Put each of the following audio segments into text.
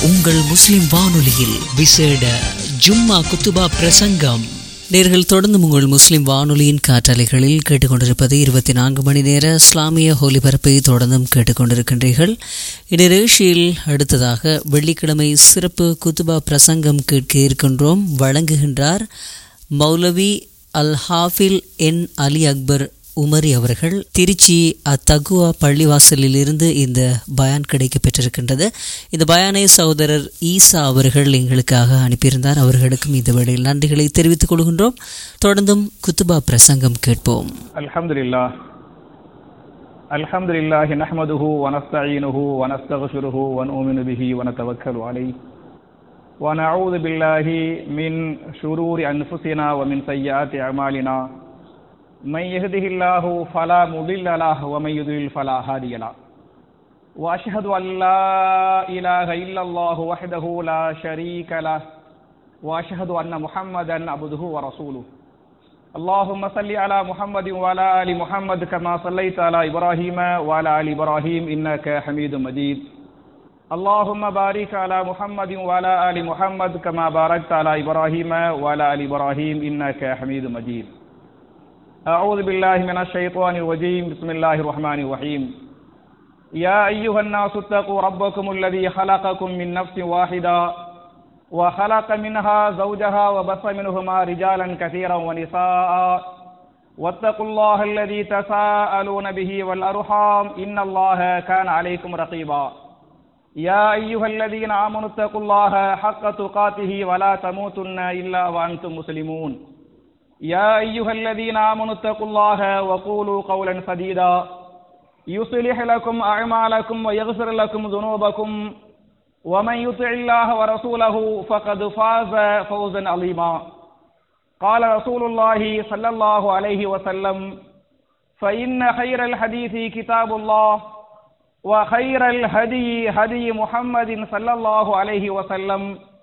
உங்கள் முஸ்லிம் வானொலியில் விசேட ஜும்மா குத்துபா பிரசங்கம் நேர்கள் தொடர்ந்து உங்கள் முஸ்லிம் வானொலியின் காற்றலைகளில் கேட்டுக்கொண்டிருப்பது இருபத்தி நான்கு மணி நேர இஸ்லாமிய ஒலிபரப்பை தொடர்ந்தும் கேட்டுக்கொண்டிருக்கின்றீர்கள் இந்நிகழ்ச்சியில் அடுத்ததாக வெள்ளிக்கிழமை சிறப்பு குத்துபா பிரசங்கம் கேட்க இருக்கின்றோம் வழங்குகின்றார் மௌலவி அல் ஹாஃபில் என் அலி அக்பர் உமரி அவர்கள் திருச்சி அத்தகுவா பள்ளிவாசலில் இருந்து இந்த பயான் கிடைக்க பெற்றிருக்கின்றது இந்த பயானை சகோதரர் ஈசா அவர்கள் எங்களுக்காக அனுப்பியிருந்தார் அவர்களுக்கும் இந்த வேளையில் நன்றிகளை தெரிவித்துக் கொள்கின்றோம் தொடர்ந்தும் குத்துபா பிரசங்கம் கேட்போம் الحمد لله الحمد لله نحمده ونستعينه ونستغفره ونؤمن به ونتوكل عليه ونعوذ بالله من شرور أنفسنا ومن سيئات أعمالنا من يهده الله فلا مضل له ومن يضلل فلا هادي له وأشهد أن لا إله إلا الله وحده لا شريك له وأشهد أن محمدا عبده ورسوله اللهم صل على محمد وعلى ال محمد كما صليت على ابراهيم وعلى ال ابراهيم انك حميد مجيد اللهم بارك على محمد وعلى ال محمد كما باركت على ابراهيم وعلى ال ابراهيم انك حميد مجيد اعوذ بالله من الشيطان الرجيم بسم الله الرحمن الرحيم يا ايها الناس اتقوا ربكم الذي خلقكم من نفس واحده وخلق منها زوجها وبث منهما رجالا كثيرا ونساء واتقوا الله الذي تساءلون به والأرحام إن الله كان عليكم رقيبا يا أيها الذين آمنوا اتقوا الله حق تقاته ولا تموتن إلا وأنتم مسلمون يا أيها الذين آمنوا اتقوا الله وقولوا قولا سديدا يصلح لكم أعمالكم ويغفر لكم ذنوبكم ومن يطع الله ورسوله فقد فاز فوزا عظيما قال رسول الله صلى الله عليه وسلم فإن خير الحديث كتاب الله وخير الهدي هدي محمد صلى الله عليه وسلم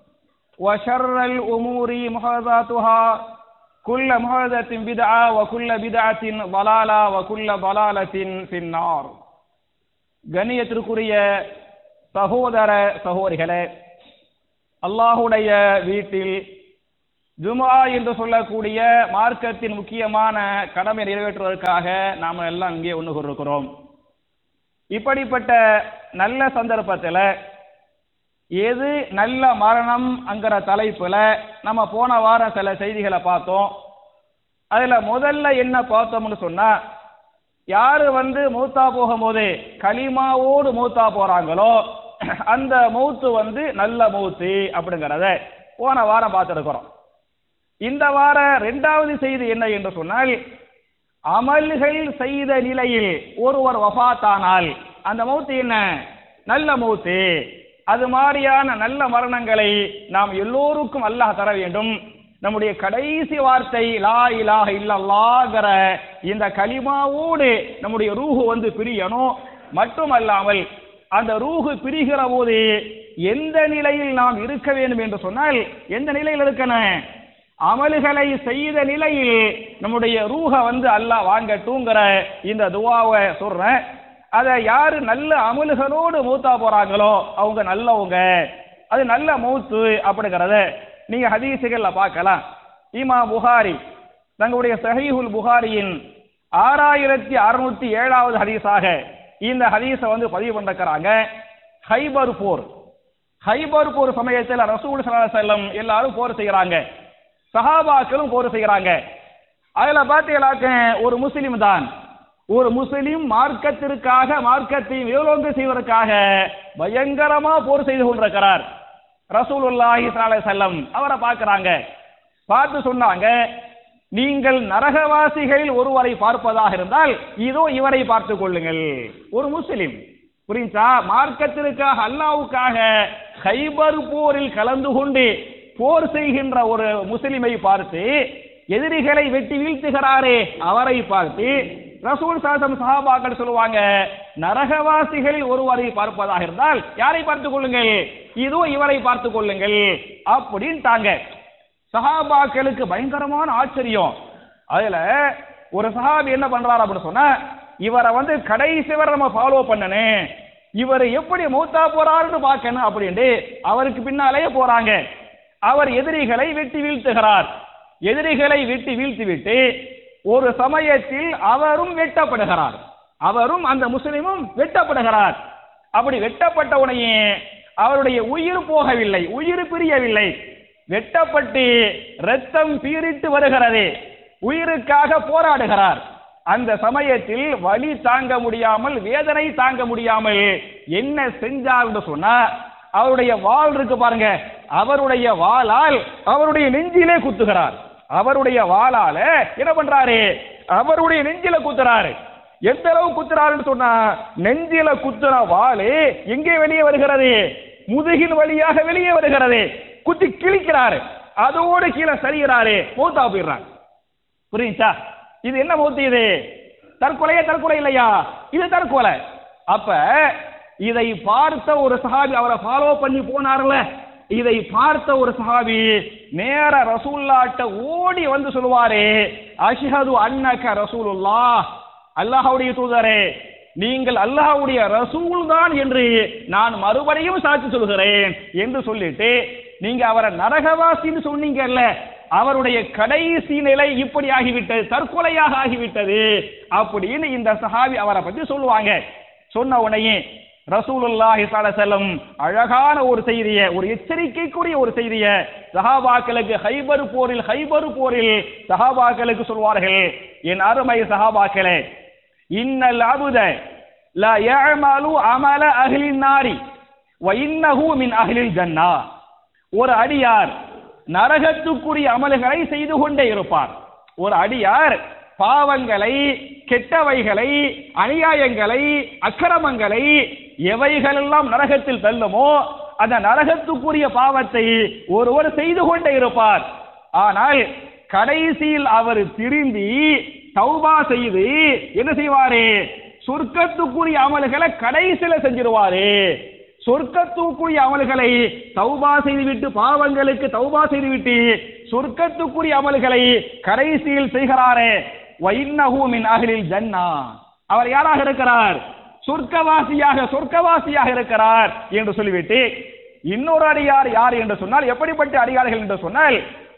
وشر الأمور محدثاتها كل محدثة بدعة وكل بدعة ضلالة وكل ضلالة في النار கண்ணியத்திற்குரிய சகோதர சகோதரிகளே அல்லாஹுடைய வீட்டில் ஜுமா என்று சொல்லக்கூடிய மார்க்கத்தின் முக்கியமான கடமை நிறைவேற்றுவதற்காக நாம் எல்லாம் இங்கே ஒன்று கொண்டிருக்கிறோம் இப்படிப்பட்ட நல்ல சந்தர்ப்பத்தில் எது நல்ல மரணம் அங்கிற தலைப்புல நம்ம போன வாரம் சில செய்திகளை பார்த்தோம் அதுல முதல்ல என்ன பார்த்தோம்னு சொன்னா யாரு வந்து மூத்தா போகும்போது களிமாவோடு மூத்தா போறாங்களோ அந்த மௌத்து வந்து நல்ல மௌத்து அப்படிங்கிறத போன வாரம் பார்த்துருக்கிறோம் இந்த வார ரெண்டாவது செய்தி என்ன என்று சொன்னால் அமல்கள் செய்த நிலையில் ஒருவர் வஃபாத்தானால் அந்த மௌத்து என்ன நல்ல மௌத்து அது மாதிரியான நல்ல மரணங்களை நாம் எல்லோருக்கும் அல்லாஹ் தர வேண்டும் நம்முடைய கடைசி வார்த்தை லா இலாஹ இல்லல்லாஹ்ங்கிற இந்த கலிமாவோடு நம்முடைய ரூஹு வந்து பிரியணும் மட்டுமல்லாமல் அந்த ரூஹு பிரிகிற போது எந்த நிலையில் நாம் இருக்க வேண்டும் என்று சொன்னால் எந்த நிலையில் இருக்கணும் அமல்களை செய்த நிலையில் நம்முடைய ரூஹ வந்து அல்லாஹ் வாங்கட்டுங்கிற இந்த துவாவை சொல்றேன் அதை யாரு நல்ல அமல்களோடு மூத்தா போறாங்களோ அவங்க நல்லவங்க அது நல்ல மௌத்து அப்படிங்கறத நீங்க ஹதீசுகள்ல பார்க்கலாம் இமா புகாரி தங்களுடைய சஹீஹுல் புகாரியின் ஆறாயிரத்தி அறுநூத்தி ஏழாவது ஹதீஸாக இந்த ஹதீஸை வந்து பதிவு பண்ணிருக்கிறாங்க ஹைபர் போர் ஹைபர் போர் சமயத்தில் ரசூல் ஸல்லல்லாஹு அலைஹி வஸல்லம் எல்லாரும் போர் செய்யறாங்க சஹாபாக்களும் போர் செய்யறாங்க அதுல பாத்தீங்களாக்க ஒரு முஸ்லிம் தான் ஒரு முஸ்லிம் மார்க்கத்திற்காக மார்க்கத்தை வேலோங்கு செய்வதற்காக பயங்கரமா போர் செய்து கொண்டிருக்கிறார் ரசூலுல்லாஹி ஸல்லல்லாஹு அலைஹி வஸல்லம் அவரை பார்க்கறாங்க பார்த்து சொன்னாங்க நீங்கள் நரகவாசிகளில் ஒருவரை பார்ப்பதாக இருந்தால் இதோ இவரை பார்த்துக் கொள்ளுங்கள் ஒரு முஸ்லிம் புரிஞ்சா மார்க்கத்திற்காக அல்லாவுக்காக ஹைபர் போரில் கலந்து கொண்டு போர் செய்கின்ற ஒரு முஸ்லிமை பார்த்து எதிரிகளை வெட்டி வீழ்த்துகிறாரே அவரை பார்த்து ரசூல் சாசம் சஹாபாக்கள் சொல்லுவாங்க நரகவாசிகளில் ஒருவரை பார்ப்பதாக இருந்தால் யாரை பார்த்துக் கொள்ளுங்கள் இதோ இவரை பார்த்துக் கொள்ளுங்கள் அப்படின்ட்டாங்க சஹாபாக்களுக்கு பயங்கரமான ஆச்சரியம் அதுல ஒரு சஹாபி என்ன பண்றாரு அப்படின்னு சொன்னா இவரை வந்து கடைசி வரை நம்ம ஃபாலோ பண்ணனே இவர் எப்படி மௌத்தா போறாருன்னு பார்க்கணும் அப்படின்ட்டு அவருக்கு பின்னாலேயே போறாங்க அவர் எதிரிகளை வெட்டி வீழ்த்துகிறார் எதிரிகளை வெட்டி வீழ்த்தி விட்டு ஒரு சமயத்தில் அவரும் வெட்டப்படுகிறார் அவரும் அந்த முஸ்லிமும் வெட்டப்படுகிறார் அப்படி வெட்டப்பட்ட உடனே அவருடைய உயிர் போகவில்லை உயிர் பிரியவில்லை வெட்டப்பட்டு ரத்தம் பீரிட்டு வருகிறது உயிருக்காக போராடுகிறார் அந்த சமயத்தில் வலி தாங்க முடியாமல் வேதனை தாங்க முடியாமல் என்ன செஞ்சார்னு சொன்னா அவருடைய வாள் இருக்கு பாருங்க அவருடைய வாளால் அவருடைய நெஞ்சிலே குத்துகிறார் அவருடைய வாளால என்ன பண்றாரு அவருடைய நெஞ்சில குத்துறாரு எந்த அளவு குத்துறாருன்னு சொன்னா நெஞ்சில குத்துற வாளு எங்கே வெளியே வருகிறது முதுகின் வழியாக வெளியே வருகிறது குத்தி கிழிக்கிறாரு அதோடு கீழே சரிகிறாரு மூத்தா போயிடுறாங்க புரியுச்சா இது என்ன மூத்து இது தற்கொலையா தற்கொலை இல்லையா இது தற்கொலை அப்ப இதை பார்த்த ஒரு சஹாபி அவரை ஃபாலோ பண்ணி போனார்ல இதை பார்த்த ஒரு சஹாபி நேர ரசூல்லாட்ட ஓடி வந்து சொல்லுவாரு அஷ்ஹது அன்னக ரசூலுல்லா அல்லாஹ்வுடைய தூதரே நீங்கள் அல்லாஹ்வுடைய ரசூல் தான் என்று நான் மறுபடியும் சாட்சி சொல்கிறேன் என்று சொல்லிட்டு நீங்க அவரை நரகவாசின்னு சொன்னீங்கல்ல அவருடைய கடைசி நிலை இப்படி ஆகிவிட்டது தற்கொலையாக ஆகிவிட்டது அப்படின்னு இந்த சஹாபி அவரை பத்தி சொல்லுவாங்க சொன்ன உடனே ரசூலுல்லாஹி செல்லம் அழகான ஒரு செய்தியை ஒரு எச்சரிக்கைக்குரிய ஒரு செய்தியை சஹாபாக்களுக்கு ஹைபர் போரில் ஹைபர் போரில் சஹாபாக்களுக்கு சொல்வார்கள் என் அருமை சஹாபாக்களே இன்னல் அபுத லா யஅமலு அமல அஹ்லின் நாரி வ இன்னஹு மின் அஹ்லில் ஜன்னா ஒரு அடியார் நரகத்துக்குரிய அமல்களை செய்து கொண்டே இருப்பார் ஒரு அடியார் பாவங்களை கெட்டவைகளை அநியாயங்களை அக்கிரமங்களை எவைகளெல்லாம் நரகத்தில் தள்ளுமோ அந்த நரகத்துக்குரிய பாவத்தை ஒருவர் செய்து கொண்டே இருப்பார் ஆனால் கடைசியில் அவர் திரும்பி தௌபா செய்து என்ன செய்வாரு சொர்க்கத்துக்குரிய அமல்களை கடைசியில செஞ்சிருவாரு சொர்க்கத்துக்குரிய அமல்களை தௌபா செய்துவிட்டு பாவங்களுக்கு தௌபா செய்துவிட்டு சொர்க்கத்துக்குரிய அமல்களை கடைசியில் செய்கிறாரே வைன்னஹு மின் அஹ்லில் ஜன்னா அவர் யாராக இருக்கிறார் சொர்க்கவாசியாக சொர்க்கவாசியாக இருக்கிறார் என்று சொல்லிவிட்டு இன்னொரு அடியார் யார் என்று சொன்னால் எப்படிப்பட்ட அடியார்கள் என்று சொன்னால்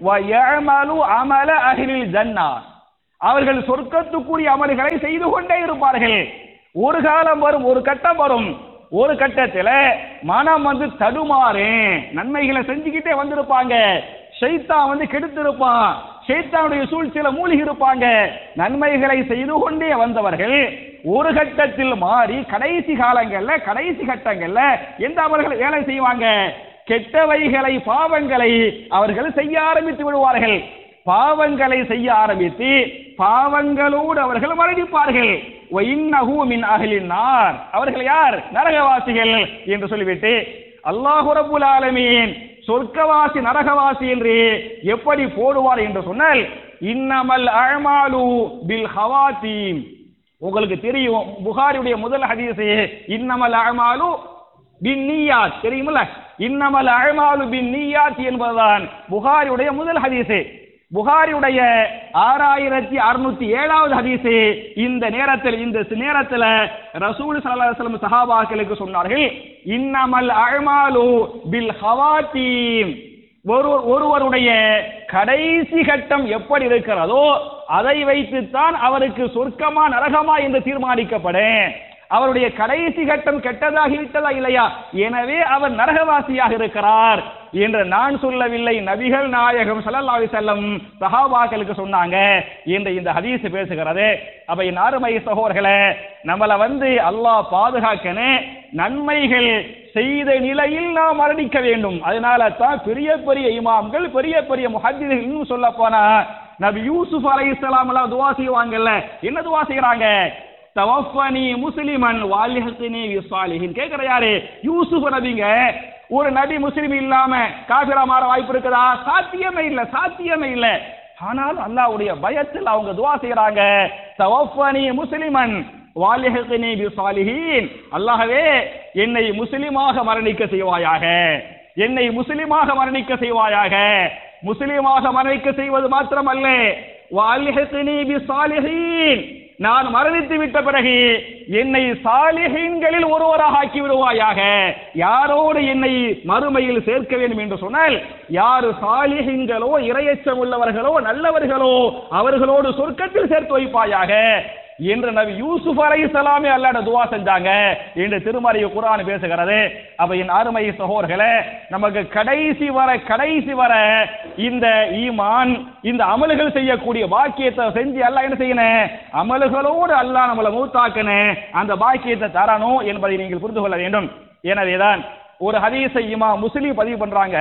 வயமலு அமல அஹ்லில் ஜன்னா அவர்கள் சொர்க்கத்துக்குரிய அமல்களை செய்து கொண்டே இருப்பார்கள் ஒரு காலம் வரும் ஒரு கட்டம் வரும் ஒரு கட்டத்துல மனம் வந்து தடுமாறு நன்மைகளை செஞ்சுக்கிட்டே வந்திருப்பாங்க ஷைத்தான் வந்து கெடுத்திருப்பான் ஷைத்தானுடைய சூழ்ச்சியில மூழ்கி இருப்பாங்க நன்மைகளை செய்து கொண்டே வந்தவர்கள் ஒரு கட்டத்தில் மாறி கடைசி காலங்கள்ல கடைசி கட்டங்கள்ல எந்த அவர்கள் வேலை செய்வாங்க கெட்டவைகளை பாவங்களை அவர்கள் செய்ய ஆரம்பித்து விடுவார்கள் பாவங்களை செய்ய ஆரம்பித்து பாவங்களோடு அவர்கள் மரணிப்பார்கள் وَإِنَّهُ مِنْ أَهْلِ النَّارِ அவர்கள் யார் நரகவாசிகள் என்று சொல்லிவிட்டு அல்லாஹு ரப்புல் ஆலமீன் சொர்க்கவாசி நரகவாசி என்று எப்படி போடுவார் என்று சொன்னால் இன்னமல் அழமாலு பில் ஹவாத்தீம் உங்களுக்கு தெரியும் புகாரியுடைய முதல் ஹதீஸ் இன்னமல் அழமாலு பின் நீயாத் தெரியுமில்ல இன்னமல் அழமாலு பின் நீயாத் என்பதுதான் புகாரியுடைய முதல் ஹதீஸ் புகாரியுடைய ஆறாயிரத்தி அறுநூத்தி ஏழாவது ஹதீஸ் இந்த நேரத்தில் இந்த நேரத்தில் ரசூல் சல்லா அலுவலம் சஹாபாக்களுக்கு சொன்னார்கள் இன்னமல் அழ்மாலு பில் ஹவாத்தீம் ஒரு ஒருவருடைய கடைசி கட்டம் எப்படி இருக்கிறதோ அதை வைத்துத்தான் அவருக்கு சொர்க்கமா நரகமா என்று தீர்மானிக்கப்படும் அவருடைய கடைசி கட்டம் கெட்டதாகி விட்டதா இல்லையா எனவே அவர் நரகவாசியாக இருக்கிறார் என்று நான் சொல்லவில்லை நபிகள் நாயகம் ஸல்லல்லாஹு அலைஹி வஸல்லம் சஹாபாக்களுக்கு சொன்னாங்க என்று இந்த ஹதீஸ் பேசுகிறது அப்ப என் அருமை சகோதரர்களே நம்மள வந்து அல்லாஹ் பாதுகாக்கணும் நன்மைகள் செய்த நிலையில் நாம் மரணிக்க வேண்டும் அதனால தான் பெரிய பெரிய இமாம்கள் பெரிய பெரிய முஹத்திர்கள் இன்னும் சொல்ல போனா நபி யூசுப் அலைஹிஸ்ஸலாம் எல்லாம் துவா செய்வாங்கல்ல என்ன துவா செய்யறாங்க தவஃபனி முஸ்லிமன் வாலிஹத்தினி விசாலிஹின் கேக்குற யாரு யூசுப் நபிங்க ஒரு நபி முஸ்லிம் இல்லாம காபிரா மாற வாய்ப்பு இருக்குதா சாத்தியமே இல்ல சாத்தியமே இல்ல ஆனால் அல்லாஹ்வுடைய பயத்தில் அவங்க துவா செய்யறாங்க தவஃபனி முஸ்லிமன் வாலிஹத்தினி விசாலிஹின் அல்லாஹ்வே என்னை முஸ்லிமாக மரணிக்க செய்வாயாக என்னை முஸ்லிமாக மரணிக்க செய்வாயாக முஸ்லிமாக மரணிக்க செய்வது மாத்திரமல்ல வாலிஹத்தினி பிசாலிஹீன் நான் மரணித்து விட்ட பிறகு என்னை சாலிஹீன்களில் ஒருவராக ஆக்கி விடுவாயாக யாரோடு என்னை மறுமையில் சேர்க்க வேண்டும் என்று சொன்னால் யாரு சாலிஹீன்களோ இரையச்சம் உள்ளவர்களோ நல்லவர்களோ அவர்களோடு சொர்க்கத்தில் சேர்த்து வைப்பாயாக என்று நபி யூசுப் அலைஹிஸ்ஸலாமே அல்லாஹ்ட துவா செஞ்சாங்க என்று திருமறை குர்ஆன் பேசுகிறது அப்ப என் அருமை சகோதரர்களே நமக்கு கடைசி வர கடைசி வர இந்த ஈமான் இந்த அமல்கள் செய்யக்கூடிய பாக்கியத்தை செஞ்சு அல்லாஹ் என்ன செய்யணும் அமல்களோடு அல்லாஹ் நம்மளை மூத்தாக்கணும் அந்த பாக்கியத்தை தரணும் என்பதை நீங்கள் புரிந்து கொள்ள வேண்டும் எனவேதான் ஒரு ஹதீஸை இமா முஸ்லிம் பதிவு பண்றாங்க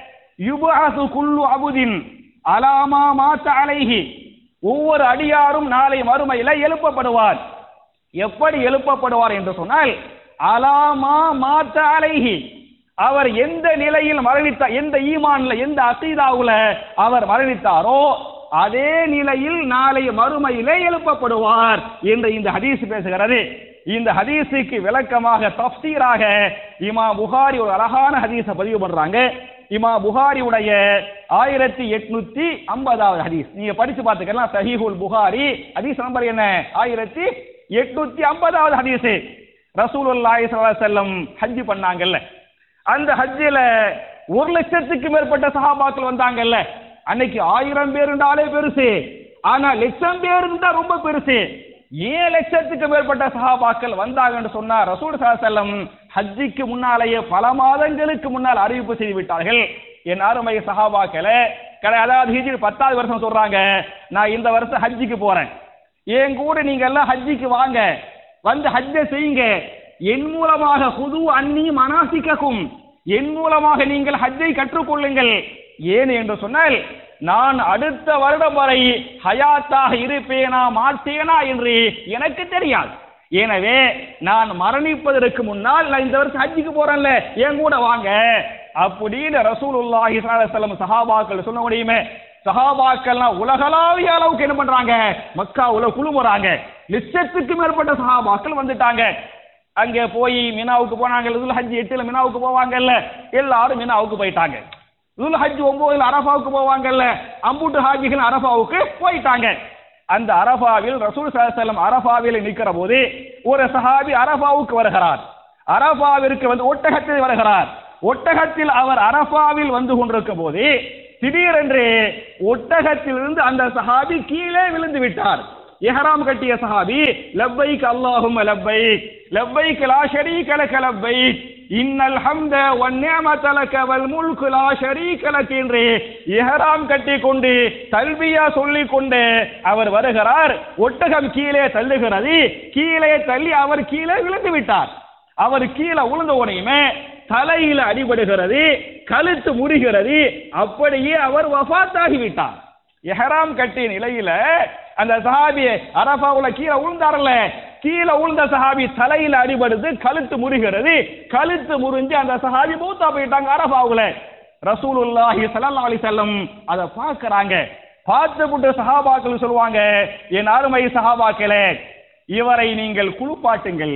யுபஅசு குல்லு அபுதின் அலாமா மாத்த அலைஹி ஒவ்வொரு அடியாரும் நாளை மறுமையில எழுப்பப்படுவார் எப்படி எழுப்பப்படுவார் என்று சொன்னால் அலாமா மாத்த அலைஹி அவர் எந்த நிலையில் மரணித்த எந்த ஈமான்ல எந்த அசீதாவுல அவர் மரணித்தாரோ அதே நிலையில் நாளை மறுமையிலே எழுப்பப்படுவார் என்று இந்த ஹதீஸ் பேசுகிறது இந்த ஹதீஸுக்கு விளக்கமாக தப்சீராக இமா புகாரி ஒரு அழகான ஹதீஸை பதிவு பண்றாங்க இமா புகாரியுடைய ஆயிரத்தி எட்நூத்தி ஐம்பதாவது ஹதீஸ் நீங்க படிச்சு பார்த்துக்கலாம் சஹீஹுல் புகாரி ஹதீஸ் நம்பர் என்ன ஆயிரத்தி எட்நூத்தி ஐம்பதாவது ஹதீஸ் ரசூலுல்லாஹி ஸல்லல்லாஹு அலைஹி வஸல்லம் ஹஜ் பண்ணாங்கல்ல அந்த ஹஜ்ஜில ஒரு லட்சத்துக்கு மேற்பட்ட சஹாபாக்கள் வந்தாங்கல்ல அன்னைக்கு ஆயிரம் பேர் இருந்தாலே பெருசு ஆனா லட்சம் பேர் இருந்தா ரொம்ப பெருசு ஏழு லட்சத்துக்கு மேற்பட்ட சஹாபாக்கள் வந்தாங்கன்னு சொன்னா ரசூல் செல்லம் ஹஜ்ஜிக்கு முன்னாலேயே பல மாதங்களுக்கு முன்னால் அறிவிப்பு செய்து விட்டார்கள் என் அருமை சஹாபாக்களை கடை அதாவது ஹிஜ்ரி பத்தாவது வருஷம் சொல்றாங்க நான் இந்த வருஷம் ஹஜ்ஜிக்கு போறேன் என் கூட நீங்க எல்லாம் ஹஜ்ஜிக்கு வாங்க வந்து ஹஜ்ஜை செய்யுங்க என் மூலமாக புது அன்னி மனாசிக்கக்கும் என் மூலமாக நீங்கள் ஹஜ்ஜை கற்றுக்கொள்ளுங்கள் ஏன் என்று சொன்னால் நான் அடுத்த வருடம் வரை ஹயாத்தாக இருப்பேனா மாட்டேனா என்று எனக்கு தெரியாது எனவே நான் மரணிப்பதற்கு முன்னால் நான் இந்த வருஷம் ஹஜ்ஜுக்கு போறேன்ல என் கூட வாங்க அப்படின்னு ரசூலுல்லாஹி ஸல்லல்லாஹு அலைஹி வஸல்லம் சஹாபாக்கள் சொன்ன முடியுமே சஹாபாக்கள்லாம் உலகளாவிய அளவுக்கு என்ன பண்றாங்க மக்காவுல குழுமுறாங்க லட்சத்துக்கு மேற்பட்ட சஹாபாக்கள் வந்துட்டாங்க அங்க போய் மினாவுக்கு போனாங்க இதுல ஹஜ் எட்டுல மினாவுக்கு போவாங்கல்ல எல்லாரும் மினாவுக்கு போயிட்டாங்க இதுல ஹஜ் ஒன்பதுல அரபாவுக்கு போவாங்கல்ல அம்புட்டு ஹாஜிகள் அரபாவுக்கு போயிட்டாங்க அந்த அரபாவில் ரசூல் சலம் அரபாவில் நிற்கிற போது ஒரு சஹாபி அரபாவுக்கு வருகிறார் அரபாவிற்கு வந்து ஒட்டகத்தில் வருகிறார் ஒட்டகத்தில் அவர் அரபாவில் வந்து கொண்டிருக்கும் போது திடீரென்று ஒட்டகத்திலிருந்து அந்த சஹாபி கீழே விழுந்து விட்டார் இஹ்ராம் கட்டிய சஹாபி லப்பைக் அல்லாஹும் லப்பைக் லப்பைக் லா ஷரீக லக லப்பைக் இன்னல் ஹம்த வன் நிஅமத லக வல் முல்கு லா ஷரீக லக என்று இஹ்ராம் கட்டி கொண்டு தல்பியா சொல்லிக் கொண்டு அவர் வருகிறார் ஒட்டகம் கீழே தள்ளுகிறது கீழே தள்ளி அவர் கீழே விழுந்து விட்டார் அவர் கீழே விழுந்த உடனேயுமே தலையில அடிபடுகிறது கழுத்து முறிகிறது அப்படியே அவர் வஃபாத்தாகி விட்டார் எஹராம் கட்டிய நிலையில அந்த சஹாபி அரபாவுல கீழே விழுந்தார்ல கீழே விழுந்த சஹாபி தலையில அடிபடுது கழுத்து முறிகிறது கழுத்து முறிஞ்சு அந்த சஹாபி மூத்தா போயிட்டாங்க அரபாவுல ரசூலுல்லாஹி ஸல்லல்லாஹு அலைஹி வஸல்லம் அத பார்க்கறாங்க பார்த்துவிட்டு சஹாபாக்கள் சொல்லுவாங்க என் அருமை சஹாபாக்களே இவரை நீங்கள் குளிப்பாட்டுங்கள்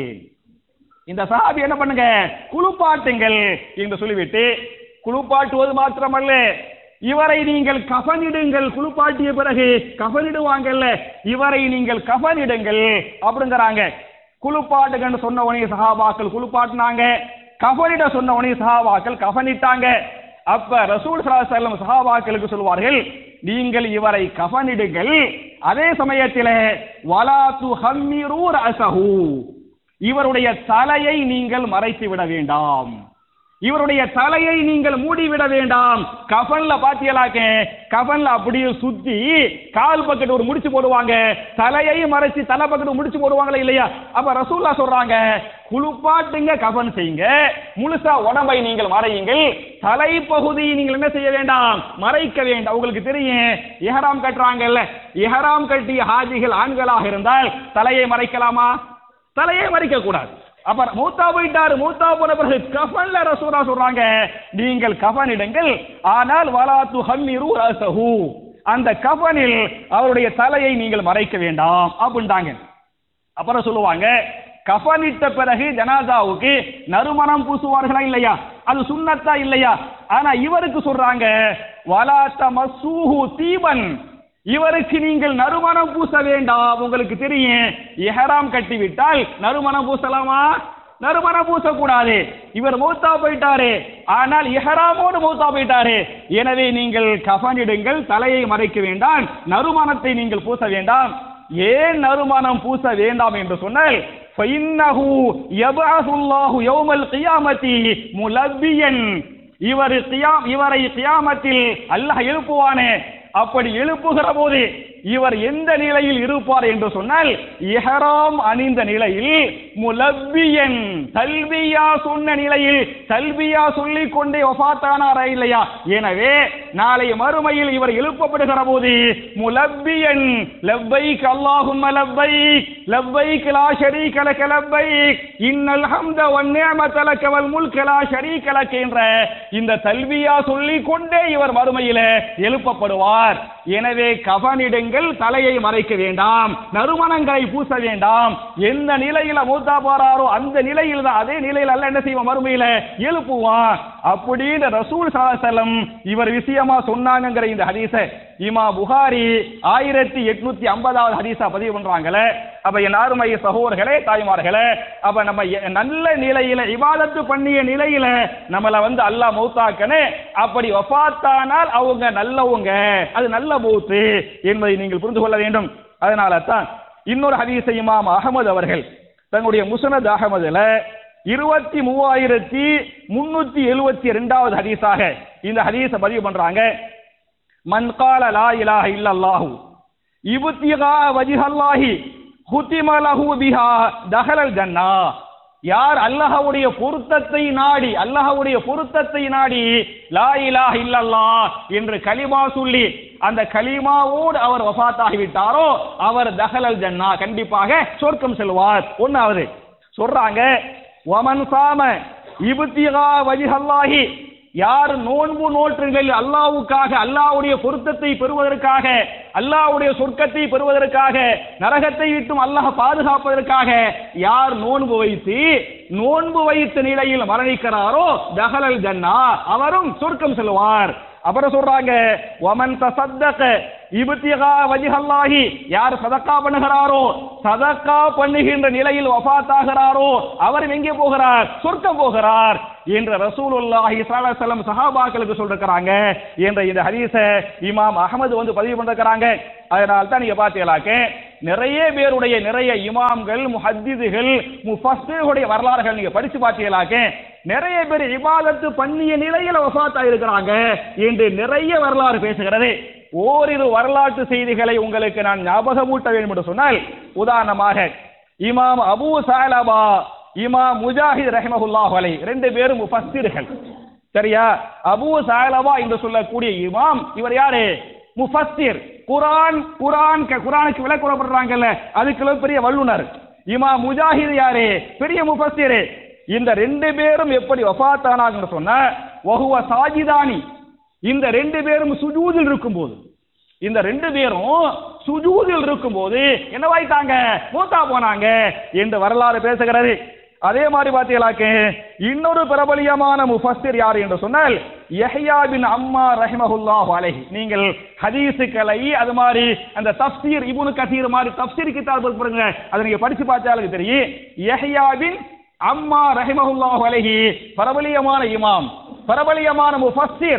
இந்த சஹாபி என்ன பண்ணுங்க குளிப்பாட்டுங்கள் என்று சொல்லிவிட்டு குளிப்பாட்டுவது மாத்திரமல்ல இவரை நீங்கள் கஃனிடுங்கள் குளிப்பாட்டிய பிறகு கஃனிடுவாங்கல்ல இவரை நீங்கள் கஃனிடுங்கள் அப்படிங்கிறாங்க குளிப்பாட்டுங்கன்னு சொன்ன உடனே சஹாபாக்கள் குளிப்பாட்டினாங்க கஃனிட சொன்ன உடனே சஹாபாக்கள் கஃனிட்டாங்க அப்ப ரசூல் ஸல்லல்லாஹு அலைஹி வஸல்லம் சஹாபாக்களுக்கு சொல்வார்கள் நீங்கள் இவரை கஃனிடுங்கள் அதே சமயத்திலே வலா துஹம்மிரு ரஅஸஹு இவருடைய தலையை நீங்கள் மறைத்து விட வேண்டாம் இவருடைய தலையை நீங்கள் மூடிவிட வேண்டாம் கஃன்ல பாத்தியலாக்க கஃன்ல அப்படியே சுத்தி கால் பக்கெட் ஒரு முடிச்சு போடுவாங்க தலையை மறைச்சு தலை பக்கெட் முடிச்சு போடுவாங்களா இல்லையா அப்ப ரசூல்லா சொல்றாங்க குளிப்பாட்டுங்க கஃன் செய்யுங்க முழுசா உடம்பை நீங்கள் மறையுங்கள் தலைப்பகுதியை நீங்கள் என்ன செய்ய வேண்டாம் மறைக்க வேண்டாம் உங்களுக்கு தெரியும் இஹராம் கட்டுறாங்கல்ல இஹராம் கட்டிய ஹாஜிகள் ஆண்களாக இருந்தால் தலையை மறைக்கலாமா தலையை மறைக்க கூடாது அப்ப மூத்தா போயிட்டாரு மூத்தா போன பிறகு கஃன்ல ரசூலா சொல்றாங்க நீங்கள் கஃன் இடுங்கள் ஆனால் வலாத்து ஹம்மிரு ரசஹு அந்த கஃனில் அவருடைய தலையை நீங்கள் மறைக்க வேண்டாம் அப்படின்ட்டாங்க அப்புறம் சொல்லுவாங்க கஃனிட்ட பிறகு ஜனாதாவுக்கு நறுமணம் பூசுவார்களா இல்லையா அது சுண்ணத்தா இல்லையா ஆனா இவருக்கு சொல்றாங்க வலாத்த மசூஹு தீபன் இவருக்கு நீங்கள் நறுமணம் பூச வேண்டாம் உங்களுக்கு தெரியும் எஹராம் கட்டிவிட்டால் நறுமணம் பூசலாமா நறுமணம் பூசக்கூடாது இவர் மூத்தா போயிட்டாரு ஆனால் இஹராமோடு மூத்தா போயிட்டாரு எனவே நீங்கள் கஃனிடுங்கள் தலையை மறைக்க வேண்டாம் நறுமணத்தை நீங்கள் பூச வேண்டாம் ஏன் நறுமணம் பூச வேண்டாம் என்று சொன்னால் فإنه يبعث الله يوم القيامة ملبيا இவர் கியாம் இவரை கியாமத்தில் அல்லாஹ் எழுப்புவானே அப்படி எழுப்புகிற போது இவர் எந்த நிலையில் இருப்பார் என்று சொன்னால் இஹராம் அணிந்த நிலையில் முலப்பியன் தல்பியா சொன்ன நிலையில் தல்பியா சொல்லிக் கொண்டே வஃபாத்தானாரா இல்லையா எனவே நாளை மறுமையில் இவர் எழுப்பப்படுகிற போது முலப்பியன் லப்பைக் அல்லாஹும்ம லப்பைக் லப்பைக் லா ஷரீக லக லப்பைக் இன்னல் ஹம்த வன் நிஅமத லக வல் முல்க லா ஷரீக லக என்ற இந்த தல்பியா சொல்லிக் கொண்டே இவர் மறுமையில எழுப்பப்படுவார் எனவே கவனிடுங்கள் தலையை மறைக்க வேண்டாம் நறுமணங்களை பூச வேண்டாம் எந்த நிலையில மூத்தா போறாரோ அந்த நிலையில் தான் அதே நிலையில் அல்ல என்ன செய்வோம் மறுமையில எழுப்புவான் அப்படின்னு ரசூல் சலாசலம் இவர் விஷயமா சொன்னாங்கிற இந்த ஹதீஸ இமா புகாரி ஆயிரத்தி எட்நூத்தி ஐம்பதாவது ஹதீஸா பதிவு பண்றாங்களே அப்ப என் அருமை சகோதரர்களே தாய்மார்களே அப்ப நம்ம எ- நல்ல நிலையில இபாதத்து பண்ணிய நிலையில நம்மள வந்து அல்லாஹ் மௌத்தாக்கனே அப்படி வஃபாத்தானால் அவங்க நல்லவங்க அது நல்ல மௌத்து என்பதை நீங்கள் புரிந்து கொள்ள வேண்டும் அதனால தான் இன்னொரு ஹதீஸை இமாம் அகமது அவர்கள் தங்களுடைய முஸ்னத் அகமதுல இருபத்தி மூவாயிரத்தி முன்னூத்தி எழுபத்தி ரெண்டாவது ஹதீஸாக இந்த ஹதீஸை பதிவு பண்றாங்க மன் கால லா இலாஹ இல்லல்லாஹு இபுத்திகா வஜிஹல்லாஹி ஹுத்திம லஹு பிஹா தஹலல் ஜன்னா யார் அல்லாஹ்வுடைய பொருத்தத்தை நாடி அல்லாஹ்வுடைய பொருத்தத்தை நாடி லா இலாஹ இல்லல்லாஹ் என்று கலிமா சொல்லி அந்த கலிமாவோடு அவர் வஃபாத்தாகி விட்டாரோ அவர் தஹலல் ஜன்னா கண்டிப்பாக சொர்க்கம் செல்வார் ஒன்னாவது சொல்றாங்க வமன் சாம இபுத்திகா வஜிஹல்லாஹி யார் நோன்பு நோற்றுங்கள் அல்லாவுக்காக அல்லாவுடைய பொருத்தத்தை பெறுவதற்காக அல்லாவுடைய சொர்க்கத்தை பெறுவதற்காக நரகத்தை விட்டும் அல்லாஹ் பாதுகாப்பதற்காக யார் நோன்பு வைத்து நோன்பு வைத்த நிலையில் மரணிக்கிறாரோ தஹலல் ஜன்னா அவரும் சொர்க்கம் செல்வார் அப்புறம் சொல்றாங்க ஒமன் தசத்தக இபுத்திகா வஜிஹல்லாஹி யார் சதக்கா பண்ணுகிறாரோ சதக்கா பண்ணுகின்ற நிலையில் வஃபாத்தாகிறாரோ அவர் எங்கே போகிறார் சொர்க்கம் போகிறார் என்ற ரசூலுல்லாஹி ஸல்லல்லாஹு அலைஹி வஸல்லம் சஹாபாக்களுக்கு சொல்லிருக்கிறாங்க என்ற இந்த ஹதீஸ இமாம் அகமது வந்து பதிவு பண்ணிருக்கிறாங்க அதனால தான் நீங்க பாத்தீங்களாக்க நிறைய பேருடைய நிறைய இமாம்கள் முஹத்திதுகள் முஃபஸ்ஸிர்களுடைய வரலாறுகள் நீங்க படிச்சு பாத்தீங்களாக்க நிறைய பேர் இபாதத்து பண்ணிய நிலையில வஃபாத்தா இருக்கிறாங்க என்று நிறைய வரலாறு பேசுகிறது ஓரிரு வரலாற்று செய்திகளை உங்களுக்கு நான் ஞாபகமூட்ட வேண்டும் என்று சொன்னால் உதாரணமாக இமாம் அபூ சாலபா இமாம் முஜாஹித் ரஹ்மஹுல்லாஹ் அலை ரெண்டு பேரும் முஃபஸ்ஸிர்கள் சரியா அபூ சாலபா என்று சொல்லக்கூடிய இமாம் இவர் யாரு முஃபஸ்ஸிர் குர்ஆன் குர்ஆன் குர்ஆனுக்கு விளக்கம் பண்றாங்கல்ல அதுக்கு பெரிய வல்லுனர் இமாம் முஜாஹித் யாரு பெரிய முஃபஸ்ஸிர் இந்த ரெண்டு பேரும் எப்படி வஃபாத்தானாங்கன்னு சொன்னா வஹுவ சாஜிதானி இந்த ரெண்டு பேரும் சுஜூதில் இருக்கும்போது இந்த ரெண்டு பேரும் சுஜூதில் இருக்கும்போது என்னவாயிட்டாங்க மூத்தா போனாங்க என்று வரலாறு பேசுகிறது அதே மாதிரி பாத்தீங்களாக்க இன்னொரு பிரபலியமான முஃபஸ்ஸிர் யார் என்று சொன்னால் யஹ்யா பின் அம்மா ரஹிமஹுல்லாஹு அலைஹி நீங்கள் ஹதீஸுக்களை அது மாதிரி அந்த தஃப்சீர் இப்னு கசீர் மாதிரி தஃப்சீர் கிதாப் பாருங்க அதை நீங்க படிச்சு பார்த்தாலும் தெரியும் யஹ்யா பின் அம்மா ரஹிமஹுல்லாஹு அலைஹி பிரபலியமான இமாம் பிரபலியமான முஃபஸ்ஸிர்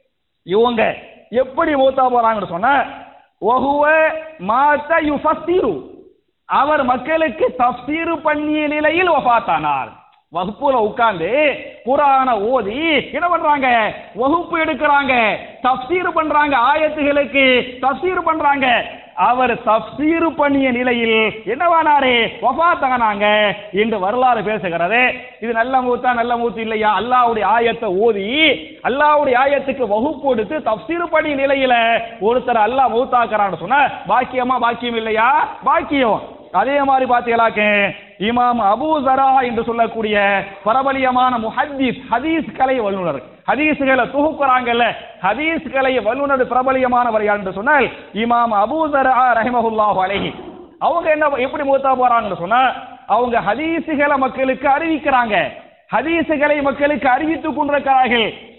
இவங்க எப்படி மூத்தா போறாங்கன்னு சொன்னா ஒஹுவ மாத்த யுஃபஸ்ஸிரு அவர் மக்களுக்கு தஃப்சீர் பண்ணிய நிலையில் வஃபாத்தானார் வகுப்புல உட்கார்ந்து குரான ஓதி என்ன பண்றாங்க வகுப்பு எடுக்கிறாங்க தஃப்சீர் பண்றாங்க ஆயத்துகளுக்கு தஃப்சீர் பண்றாங்க அவர் தஃப்சீர் பண்ணிய நிலையில் என்னவானாரு வஃபாத்தானாங்க என்று வரலாறு பேசுகிறது இது நல்ல மூத்தா நல்ல மூத்து இல்லையா அல்லாஹ்வுடைய ஆயத்தை ஓதி அல்லாஹ்வுடைய ஆயத்துக்கு வகுப்பு எடுத்து தஃப்சீர் பண்ணிய நிலையில ஒருத்தர் அல்லாஹ் மௌத்தாக்குறான்னு சொன்னா பாக்கியமா பாக்கியம் இல்லையா பாக்கியம் அதே மாதிரி பாத்தீங்களாக்க இமாம் அபூ ஜரா என்று சொல்லக்கூடிய பிரபலியமான முஹத்தீஸ் ஹதீஸ் கலை வல்லுனர் ஹதீஸ்களை தொகுக்குறாங்கல்ல ஹதீஸ் கலை வல்லுனர் பிரபலியமானவர் யார் என்று சொன்னால் இமாம் அபூ ஜரா ரஹிமஹுல்லாஹு அலைஹி அவங்க என்ன எப்படி மூத்தா போறாங்கன்னு சொன்னா அவங்க ஹதீசுகளை மக்களுக்கு அறிவிக்கிறாங்க ஹதீசுகளை மக்களுக்கு அறிவித்துக் கொண்டிருக்கிறார்கள்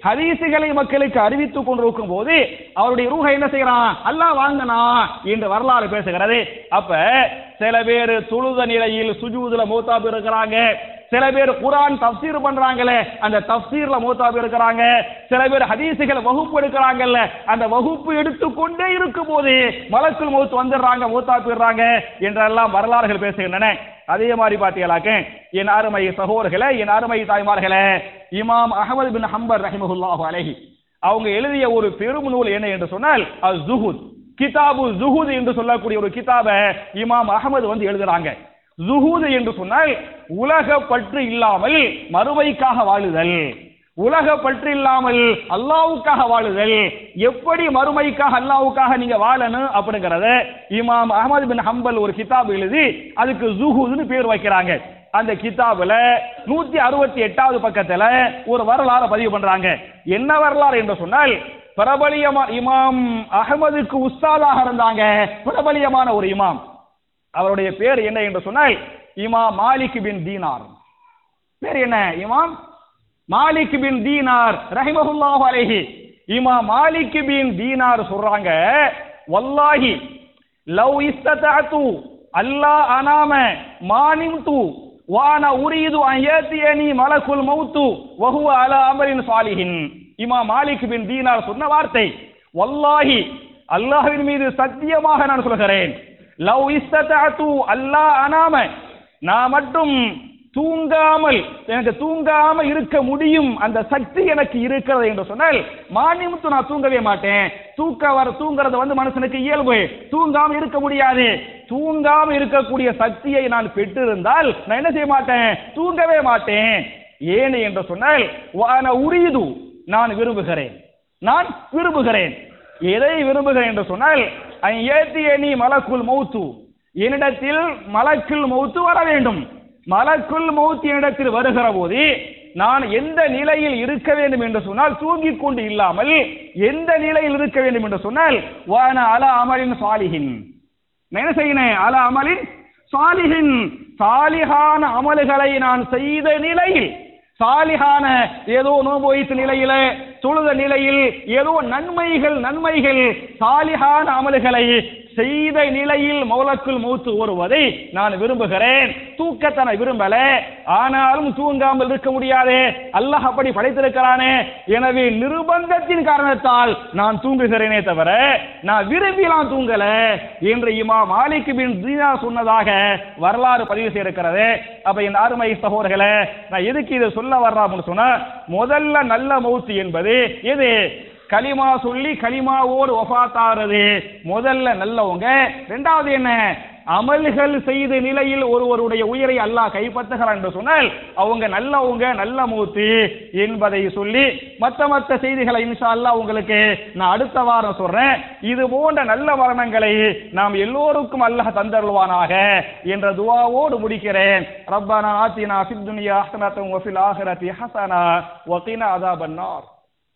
ஹதீசுகளை மக்களுக்கு அறிவித்துக் கொண்டிருக்கும் போது அவருடைய ரூஹை என்ன செய்யறான் அல்லாஹ் வாங்கினா என்று வரலாறு பேசுகிறது அப்ப சில பேர் தொழுத நிலையில் சுஜூதுல மூத்தாப்பு இருக்கிறாங்க சில பேர் குரான் தப்சீர் பண்றாங்களே அந்த தப்சீர்ல மூத்தாப்பு இருக்கிறாங்க சில பேர் ஹதீசுகள் வகுப்பு எடுக்கிறாங்கல்ல அந்த வகுப்பு எடுத்துக்கொண்டே இருக்கும் போது மலக்குள் மூத்து வந்துடுறாங்க மூத்தாப்பிடுறாங்க என்றெல்லாம் வரலாறுகள் பேசுகின்றன அதே மாதிரி பாத்தீங்களாக்க என் அருமை சகோதரர்களே என் அருமை தாய்மார்களே இமாம் அகமது பின் ஹம்பர் ரஹிமஹுல்லாஹு அலைஹி அவங்க எழுதிய ஒரு பெரும் நூல் என்ன என்று சொன்னால் அஸ் ஜுஹுத் கிதாபு ஜுஹுத் என்று சொல்லக்கூடிய ஒரு கிதாபை இமாம் அகமது வந்து எழுதுறாங்க ஜுஹூது என்று சொன்னால் உலக பற்று இல்லாமல் மறுமைக்காக வாழுதல் உலக பற்று இல்லாமல் அல்லாவுக்காக வாழுதல் எப்படி மறுமைக்காக அல்லாவுக்காக நீங்க வாழணும் அப்படிங்கறத இமாம் அகமது பின் ஹம்பல் ஒரு கிதாப் எழுதி அதுக்கு ஜுஹூதுன்னு பேர் வைக்கிறாங்க அந்த கிதாபுல நூத்தி அறுபத்தி எட்டாவது பக்கத்துல ஒரு வரலாறு பதிவு பண்றாங்க என்ன வரலாறு என்று சொன்னால் பிரபலியமா இமாம் அகமதுக்கு உஸ்தாதாக இருந்தாங்க பிரபலியமான ஒரு இமாம் அவருடைய பேர் என்ன என்று சொன்னால் இமாம் மாலிக் பின் தீனார் பேர் என்ன இமாம் மாலிக் பின் தீனார் ரஹிமஹுல்லாஹு அலைஹி இமாம் மாலிக் பின் தீனார் சொல்றாங்க வல்லாஹி லவ் இஸ்ததஅது அல்லா அனாம மானிம்து வான உரீது அன் யத்தியனி மலக்குல் மௌத்து வஹுவ அலா அமரின் சாலிஹின் இமாம் மாலிக் பின் தீனார் சொன்ன வார்த்தை வல்லாஹி அல்லாஹ்வின் மீது சத்தியமாக நான் சொல்கிறேன் லவ் இஸ்ததஅது அல்லா அனாம நான் மட்டும் தூங்காமல் எனக்கு தூங்காம இருக்க முடியும் அந்த சக்தி எனக்கு இருக்கிறது என்று சொன்னால் மானியமுத்து நான் தூங்கவே மாட்டேன் தூக்க வர தூங்குறது வந்து மனுஷனுக்கு இயல்பு தூங்காம இருக்க முடியாது தூங்காம இருக்கக்கூடிய சக்தியை நான் பெற்றிருந்தால் நான் என்ன செய்ய மாட்டேன் தூங்கவே மாட்டேன் ஏன் என்று சொன்னால் வான உரியது நான் விரும்புகிறேன் நான் விரும்புகிறேன் எதை விரும்புகிறேன் என்று சொன்னால் ஏத்தியனி மலக்குள் மௌத்து என்னிடத்தில் மலக்குள் மௌத்து வர வேண்டும் மலக்குள் மௌத்து என்னிடத்தில் வருகிற போது நான் எந்த நிலையில் இருக்க வேண்டும் என்று சொன்னால் தூங்கிக் கொண்டு இல்லாமல் எந்த நிலையில் இருக்க வேண்டும் என்று சொன்னால் வான அல அமலின் சாலிஹின் நான் என்ன செய்யணும் அல அமலின் சாலிஹின் சாலிஹான அமல்களை நான் செய்த நிலையில் சாலிஹான ஏதோ நோன்பு வைத்த நிலையில தொழுத நிலையில் ஏதோ நன்மைகள் நன்மைகள் சாலிஹான அமல்களை செய்த நிலையில் மௌலக்குள் மூத்து வருவதை நான் விரும்புகிறேன் தூக்கத்தை நான் விரும்பல ஆனாலும் தூங்காமல் இருக்க முடியாது அல்லாஹ் அப்படி படைத்திருக்கிறானே எனவே நிர்பந்தத்தின் காரணத்தால் நான் தூங்குகிறேனே தவிர நான் விரும்பிலாம் தூங்கல என்று இமா மாலிக் பின் தீனா சொன்னதாக வரலாறு பதிவு செய்திருக்கிறது அப்ப என் அருமை சகோதரர்களே நான் எதுக்கு இதை சொல்ல வர்றான்னு சொன்னா முதல்ல நல்ல மௌத்து என்பது எது களிமா சொல்லி களிமாவோடு ஒஃபாத்தாறது முதல்ல நல்லவங்க ரெண்டாவது என்ன அமல்கள் செய்த நிலையில் ஒருவருடைய உயிரை அல்லாஹ் கைப்பற்றுகிறான் என்று சொன்னால் அவங்க நல்லவங்க நல்ல மூத்து என்பதை சொல்லி மற்ற மற்ற செய்திகளை இன்ஷா அல்லாஹ் உங்களுக்கு நான் அடுத்த வாரம் சொல்றேன் இது போன்ற நல்ல மரணங்களை நாம் எல்லோருக்கும் அல்லாஹ் தந்தருள்வானாக என்ற துவாவோடு முடிக்கிறேன் ரப்பனா ஆத்தினா ஃபித் துனியா ஹஸனத்தன் வஃபில் ஆஹிரத்தி ஹஸனா வகினா அஸாபன் நார்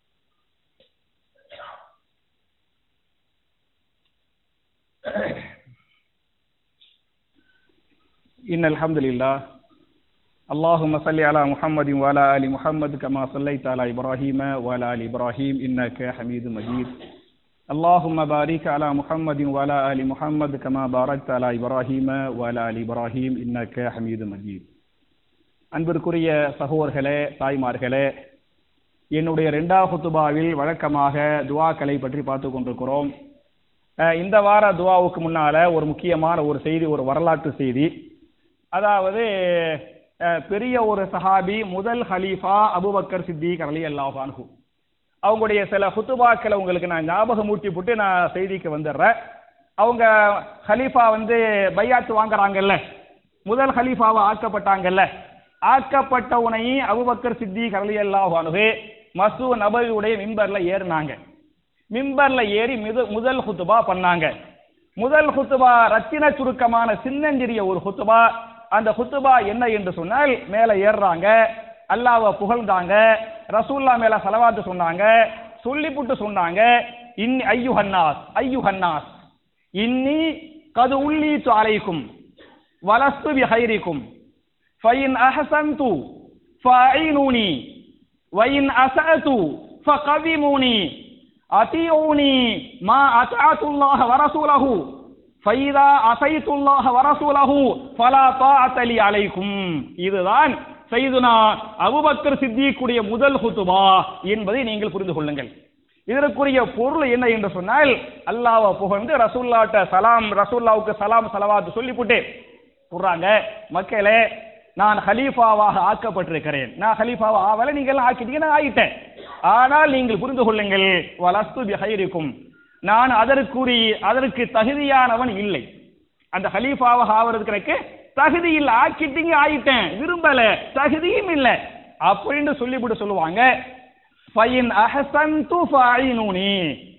إن الحمد لله اللهم صل على محمد وعلى آل محمد كما صليت على إبراهيم وعلى آل إبراهيم إنك حميد مجيد اللهم بارك على محمد وعلى آل محمد كما باركت على إبراهيم وعلى آل إبراهيم إنك حميد مجيد அன்பிற்குரிய சகோதர்களே தாய்மார்களே என்னுடைய இரண்டாவது குத்துபாவில் வழக்கமாக துவாக்களை பற்றி பார்த்து கொண்டிருக்கிறோம் அஹ் இந்த வார துவாவுக்கு முன்னால ஒரு முக்கியமான ஒரு செய்தி ஒரு வரலாற்று செய்தி அதாவது அஹ் பெரிய ஒரு சஹாபி முதல் ஹலீஃபா அபுபக்கர் சித்திக் அலி அல்லாஹான்ஹு அவங்களுடைய சில ஹுத்துபாக்களை உங்களுக்கு நான் ஞாபகம் ஊட்டி போட்டு நான் செய்திக்கு வந்துடுறேன் அவங்க ஹலீஃபா வந்து பையாத்து வாங்குறாங்கல்ல முதல் ஹலீஃபாவா ஆக்கப்பட்டாங்கல்ல ஆக்கப்பட்டவனை அபுபக்கர் சித்திக் அலி அல்லாஹான்ஹு மசூ நபவியுடைய மிம்பர்ல ஏறினாங்க மிம்பர்ல ஏறி மிது முதல் ஹுத்துபா பண்ணாங்க முதல் ஹுத்துபா ரத்தின சுருக்கமான சின்னஞ்சிறிய ஒரு ஹுத்துபா அந்த ஹுத்துபா என்ன என்று சொன்னால் மேல ஏறுறாங்க அல்லாஹ்வை புகழ்ந்தாங்க ரசூல்லா மேல சலவாத்து சொன்னாங்க சொல்லிப்புட்டு சொன்னாங்க இன் ஐயு ஹன்னாஸ் ஐயு ஹன்னாஸ் இன்னி கது உள்ளீத்து அலைக்கும் வலஸ்து பிஹைரிக்கும் ஃபைன் அஹசந்து ஃபைனூனி وإن أسأت ஃபகவிமுனி அதியூனி மா அத்தாத்துல்லாஹ வரசூலஹு ஃபைதா அசைத்துல்லாஹ வரசூலஹு ஃபலா தாஅத லி அலைக்கும் இதுதான் சைதுனா அபூபக்கர் சித்திக்குடைய முதல் ஹுத்துபா என்பதை நீங்கள் புரிந்து கொள்ளுங்கள் இதற்குரிய பொருள் என்ன என்று சொன்னால் அல்லாஹ்வை புகழ்ந்து ரசூல்லாட்ட சலாம் ரசூல்லாவுக்கு சலாம் சலவாத்து சொல்லிவிட்டு சொல்றாங்க மக்களே நான் ஹலீஃபாவாக ஆக்கப்பட்டிருக்கிறேன் நான் ஹலீஃபாவா ஆவல நீங்க எல்லாம் ஆக்கிட்டீங்க நான் ஆகிட்டேன் ஆனால் நீங்கள் புரிந்து கொள்ளுங்கள் வலஸ்து பிஹைரிக்கும் நான் அதற்குரிய அதற்கு தகுதியானவன் இல்லை அந்த ஹலீஃபாவாக ஆவறதுக்கு எனக்கு தகுதி இல்லை ஆக்கிட்டீங்க ஆயிட்டேன் விரும்பல தகுதியும் இல்லை அப்படின்னு சொல்லிவிட்டு சொல்லுவாங்க ஃபைன் அஹசன்து ஃபைனூனி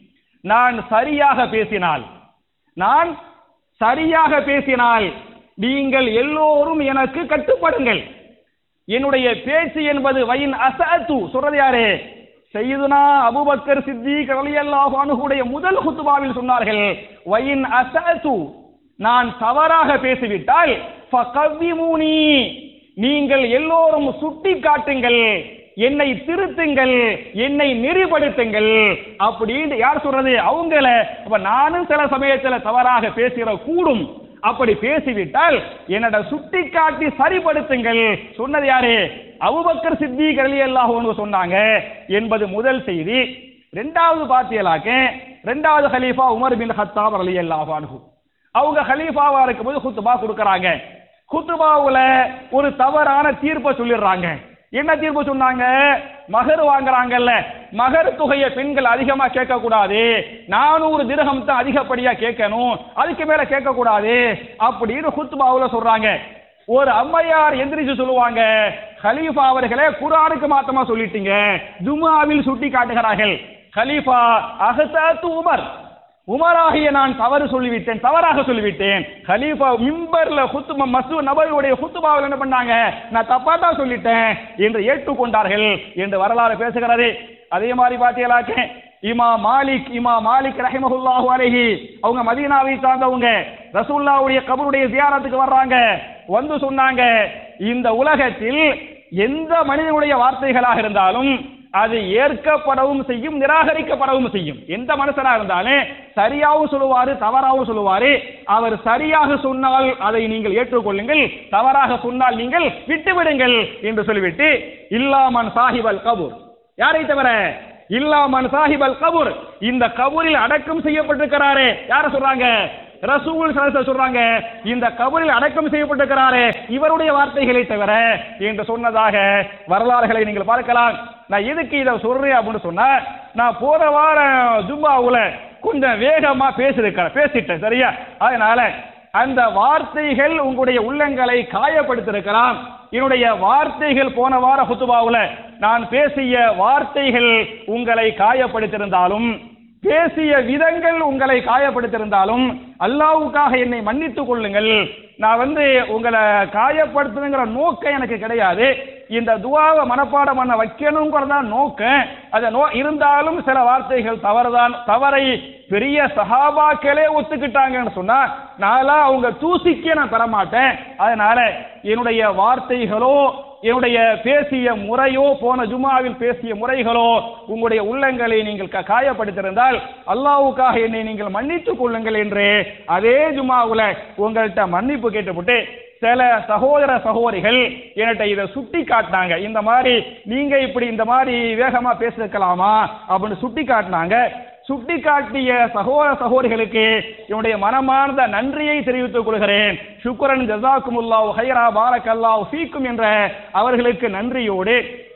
நான் சரியாக பேசினால் நான் சரியாக பேசினால் நீங்கள் எல்லோரும் எனக்கு கட்டுப்படுங்கள் என்னுடைய பேச்சு என்பது வயின் அசத்து சொல்றது யாரு செய்யுதுனா அபூபக்கர் சித்திக் ரலியல்லாஹு அன்ஹுடைய முதல் ஹுத்துபாவில் சொன்னார்கள் வயின் அசத்து நான் தவறாக பேசிவிட்டால் ஃபகவ்விமூனி நீங்கள் எல்லோரும் சுட்டி காட்டுங்கள் என்னை திருத்துங்கள் என்னை நெறிப்படுத்துங்கள் அப்படின்னு யார் சொல்றது அவங்கள அப்ப நானும் சில சமயத்துல தவறாக பேசுகிற கூடும் அப்படி பேசிவிட்டால் என்னோட சுட்டி காட்டி சரிப்படுத்துங்கள் சொன்னது யாரு அபூபக்கர் சித்திக் ரலியல்லாஹு அன்ஹு சொன்னாங்க என்பது முதல் செய்தி ரெண்டாவது பாத்தியலாக்க ரெண்டாவது ஹலீஃபா உமர் பின் ஹத்தாப் ரலியல்லாஹு அன்ஹு அவங்க ஹலீஃபாவா இருக்கும்போது குத்துபா கொடுக்கறாங்க குத்துபாவுல ஒரு தவறான தீர்ப்பை சொல்லிடுறாங்க என்ன தீர்ப்பு சொன்னாங்க மகர் வாங்குறாங்கல்ல மகர் தொகையை பெண்கள் அதிகமா கேட்க கூடாது நானூறு திரகம் தான் அதிகப்படியா கேட்கணும் அதுக்கு மேல கேட்க கூடாது அப்படின்னு குத்துபாவுல சொல்றாங்க ஒரு அம்மையார் எந்திரிச்சு சொல்லுவாங்க ஹலீஃபா அவர்களே குரானுக்கு மாத்தமா சொல்லிட்டீங்க ஜும்மாவில் சுட்டி காட்டுகிறார்கள் ஹலீஃபா அகசாத்து உமர் உமராகிய நான் தவறு சொல்லிவிட்டேன் தவறாக சொல்லிவிட்டேன் ஹலீஃபா மிம்பர்ல குத்துபா மசூ நபருடைய குத்துபாவில் என்ன பண்ணாங்க நான் தப்பா தான் சொல்லிட்டேன் என்று ஏற்றுக்கொண்டார்கள் என்று வரலாறு பேசுகிறது அதே மாதிரி பாத்தீங்களாக்க இமா மாலிக் இமா மாலிக் ரஹிமஹுல்லாஹு அலைஹி அவங்க மதீனாவை சார்ந்தவங்க ரசூல்லாவுடைய கபருடைய ஜியாரத்துக்கு வர்றாங்க வந்து சொன்னாங்க இந்த உலகத்தில் எந்த மனிதனுடைய வார்த்தைகளாக இருந்தாலும் அது ஏற்கப்படவும் செய்யும் நிராகரிக்கப்படவும் செய்யும் எந்த மனுஷனா இருந்தாலும் சரியாகவும் சொல்லுவாரு தவறாகவும் சொல்லுவாரு அவர் சரியாக சொன்னால் அதை நீங்கள் ஏற்றுக்கொள்ளுங்கள் தவறாக சொன்னால் நீங்கள் விட்டுவிடுங்கள் என்று சொல்லிவிட்டு இல்லாமன் சாஹிபல் கபூர் யாரை தவிர இல்லாமன் சாஹிபல் கபூர் இந்த கபூரில் அடக்கம் செய்யப்பட்டிருக்கிறாரே யார சொல்றாங்க ரசூல் சலச சொல்றாங்க இந்த கபரில் அடக்கம் செய்யப்பட்டிருக்கிறாரே இவருடைய வார்த்தைகளை தவிர என்று சொன்னதாக வரலாறுகளை நீங்கள் பார்க்கலாம் நான் எதுக்கு இதை சொல்றேன் அப்படின்னு சொன்னா நான் போன வாரம் ஜும்பாவுல கொஞ்சம் வேகமா பேசிருக்கிறேன் பேசிட்டேன் சரியா அதனால அந்த வார்த்தைகள் உங்களுடைய உள்ளங்களை காயப்படுத்திருக்கலாம் என்னுடைய வார்த்தைகள் போன வார ஹுத்துபாவுல நான் பேசிய வார்த்தைகள் உங்களை காயப்படுத்தியிருந்தாலும் பேசிய விதங்கள் உங்களை காயப்படுத்தியிருந்தாலும் அல்லாவுக்காக என்னை மன்னித்துக் கொள்ளுங்கள் நான் வந்து உங்களை காயப்படுத்துங்கிற நோக்கம் எனக்கு கிடையாது இந்த துவாவை மனப்பாடம் பண்ண வைக்கணுங்கிறதா நோக்கம் அது நோ இருந்தாலும் சில வார்த்தைகள் தவறுதான் தவறை பெரிய சஹாபாக்களே ஒத்துக்கிட்டாங்கன்னு சொன்னா நான்லாம் அவங்க தூசிக்கே நான் தர மாட்டேன் அதனால என்னுடைய வார்த்தைகளோ என்னுடைய பேசிய முறையோ போன ஜுமாவில் பேசிய முறைகளோ உங்களுடைய உள்ளங்களை நீங்கள் க- காயப்படுத்தியிருந்தால் அல்லாஹ்வுக்காக என்னை நீங்கள் மன்னித்துக் கொள்ளுங்கள் என்று அதே ஜுமாவுல உங்கள்கிட்ட மன்னிப்பு கேட்டுவிட்டு சில சகோதர சகோதரிகள் என்கிட்ட இதை சுட்டி காட்டினாங்க இந்த மாதிரி நீங்க இப்படி இந்த மாதிரி வேகமா பேசிருக்கலாமா அப்படின்னு சுட்டி காட்டினாங்க சுட்டி காட்டிய சகோதர சகோதரிகளுக்கு என்னுடைய மனமார்ந்த நன்றியை தெரிவித்துக் கொள்கிறேன் சுக்ரன் ஜசாக்குமுல்லாஹ் ஹைரா பாரக்கல்லாஹ் ஃபீக்கும் என்ற அவர்களுக்கு நன்றியோடு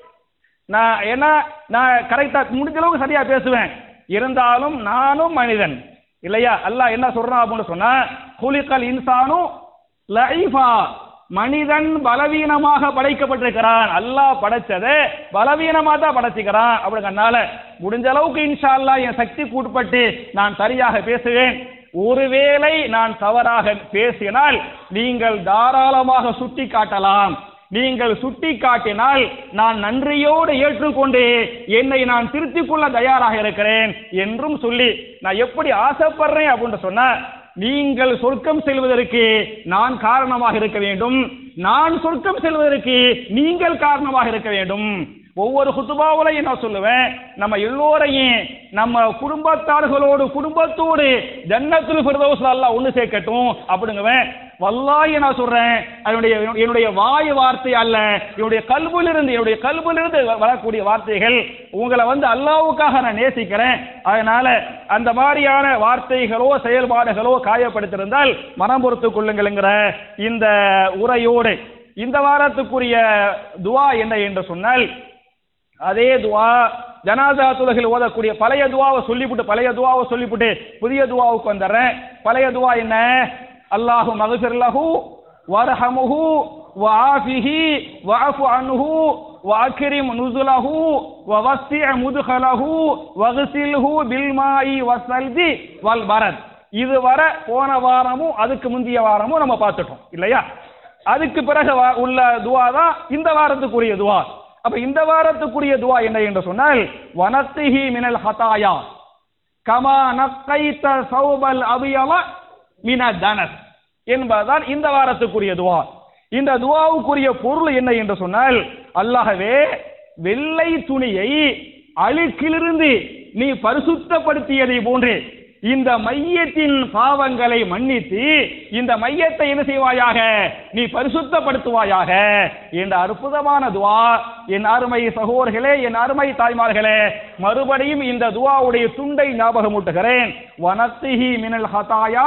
நான் என்ன நான் கரெக்டா முடிஞ்ச அளவுக்கு சரியா பேசுவேன் இருந்தாலும் நானும் மனிதன் இல்லையா அல்லாஹ் என்ன சொல்றான் அப்படின்னு சொன்னா குலிக்கல் இன்சானு லைஃபா மனிதன் பலவீனமாக படைக்கப்பட்டிருக்கிறான் அல்லாஹ் படைச்சதை பலவீனமா தான் படைச்சுக்கிறான் அப்படிங்கறனால முடிஞ்ச அளவுக்கு இன்ஷா அல்லாஹ் என் சக்திக்கு உட்பட்டு நான் சரியாக பேசுவேன் ஒருவேளை நான் தவறாக பேசினால் நீங்கள் தாராளமாக சுட்டி காட்டலாம் நீங்கள் சுட்டி காட்டினால் நான் நன்றியோடு ஏற்றுக்கொண்டு என்னை நான் திருத்திக் கொள்ள தயாராக இருக்கிறேன் என்றும் சொல்லி நான் எப்படி ஆசைப்படுறேன் அப்படின்னு சொன்னா நீங்கள் சொர்க்கம் செல்வதற்கு நான் காரணமாக இருக்க வேண்டும் நான் சொர்க்கம் செல்வதற்கு நீங்கள் காரணமாக இருக்க வேண்டும் ஒவ்வொரு குத்துபாவிலையும் நான் சொல்லுவேன் நம்ம எல்லோரையும் நம்ம குடும்பத்தார்களோடு குடும்பத்தோடு ஜன்னத்துல் ஃபிர்தௌஸ் அல்லாஹ் ஒண்ணு சேர்க்கட்டும் அப்படிங்குவேன் வல்லாஹி நான் சொல்றேன் அதனுடைய என்னுடைய வாய் வார்த்தை அல்ல என்னுடைய கல்விலிருந்து என்னுடைய கல்விலிருந்து வ- வரக்கூடிய வார்த்தைகள் உங்களை வந்து அல்லாவுக்காக நான் நேசிக்கிறேன் அதனால அந்த மாதிரியான வார்த்தைகளோ செயல்பாடுகளோ காயப்படுத்திருந்தால் மனம் பொறுத்துக் கொள்ளுங்கள்ங்கிற இந்த உரையோடு இந்த வாரத்துக்குரிய துவா என்ன என்று சொன்னால் அதே துவா ஜனாதா துலகில் ஓதக்கூடிய பழைய துவாவை சொல்லிவிட்டு பழைய துவாவை சொல்லிவிட்டு புதிய துவாவுக்கு வந்துடுறேன் பழைய துவா என்ன அல்லாஹு மகசிர்லஹு வரஹமுஹு வஆஃபிஹி வஅஃபு அன்ஹு وأكرم نزله ووسع مدخله وغسله بالماء والثلج والبرد இது வர போன வாரமும் அதுக்கு முந்தைய வாரமும் நம்ம பார்த்துட்டோம் இல்லையா அதுக்கு பிறகு வா- உள்ள துவா தான் இந்த வாரத்துக்குரிய துவா அப்ப இந்த வாரத்துக்குரிய துவா என்ன என்று சொன்னால் வனத்திஹி மினல் ஹதாயா கமா நக்கைத்த சௌபல் அபியல மின தனஸ் என்பதுதான் இந்த வாரத்துக்குரிய துவா இந்த துவாவுக்குரிய பொருள் என்ன என்று சொன்னால் அல்லாஹ்வே வெள்ளை துணியை அழுக்கிலிருந்து நீ பரிசுத்தப்படுத்தியதை போன்று இந்த மையத்தின் பாவங்களை மன்னித்து இந்த மையத்தை என்ன செய்வாயாக நீ பரிசுத்தப்படுத்துவாயாக என்ற அற்புதமான துவா என் அருமை சகோதரர்களே என் அருமை தாய்மார்களே மறுபடியும் இந்த துவாவுடைய துண்டை ஞாபகமூட்டுகிறேன் வனத்திஹி மினல் ஹதாயா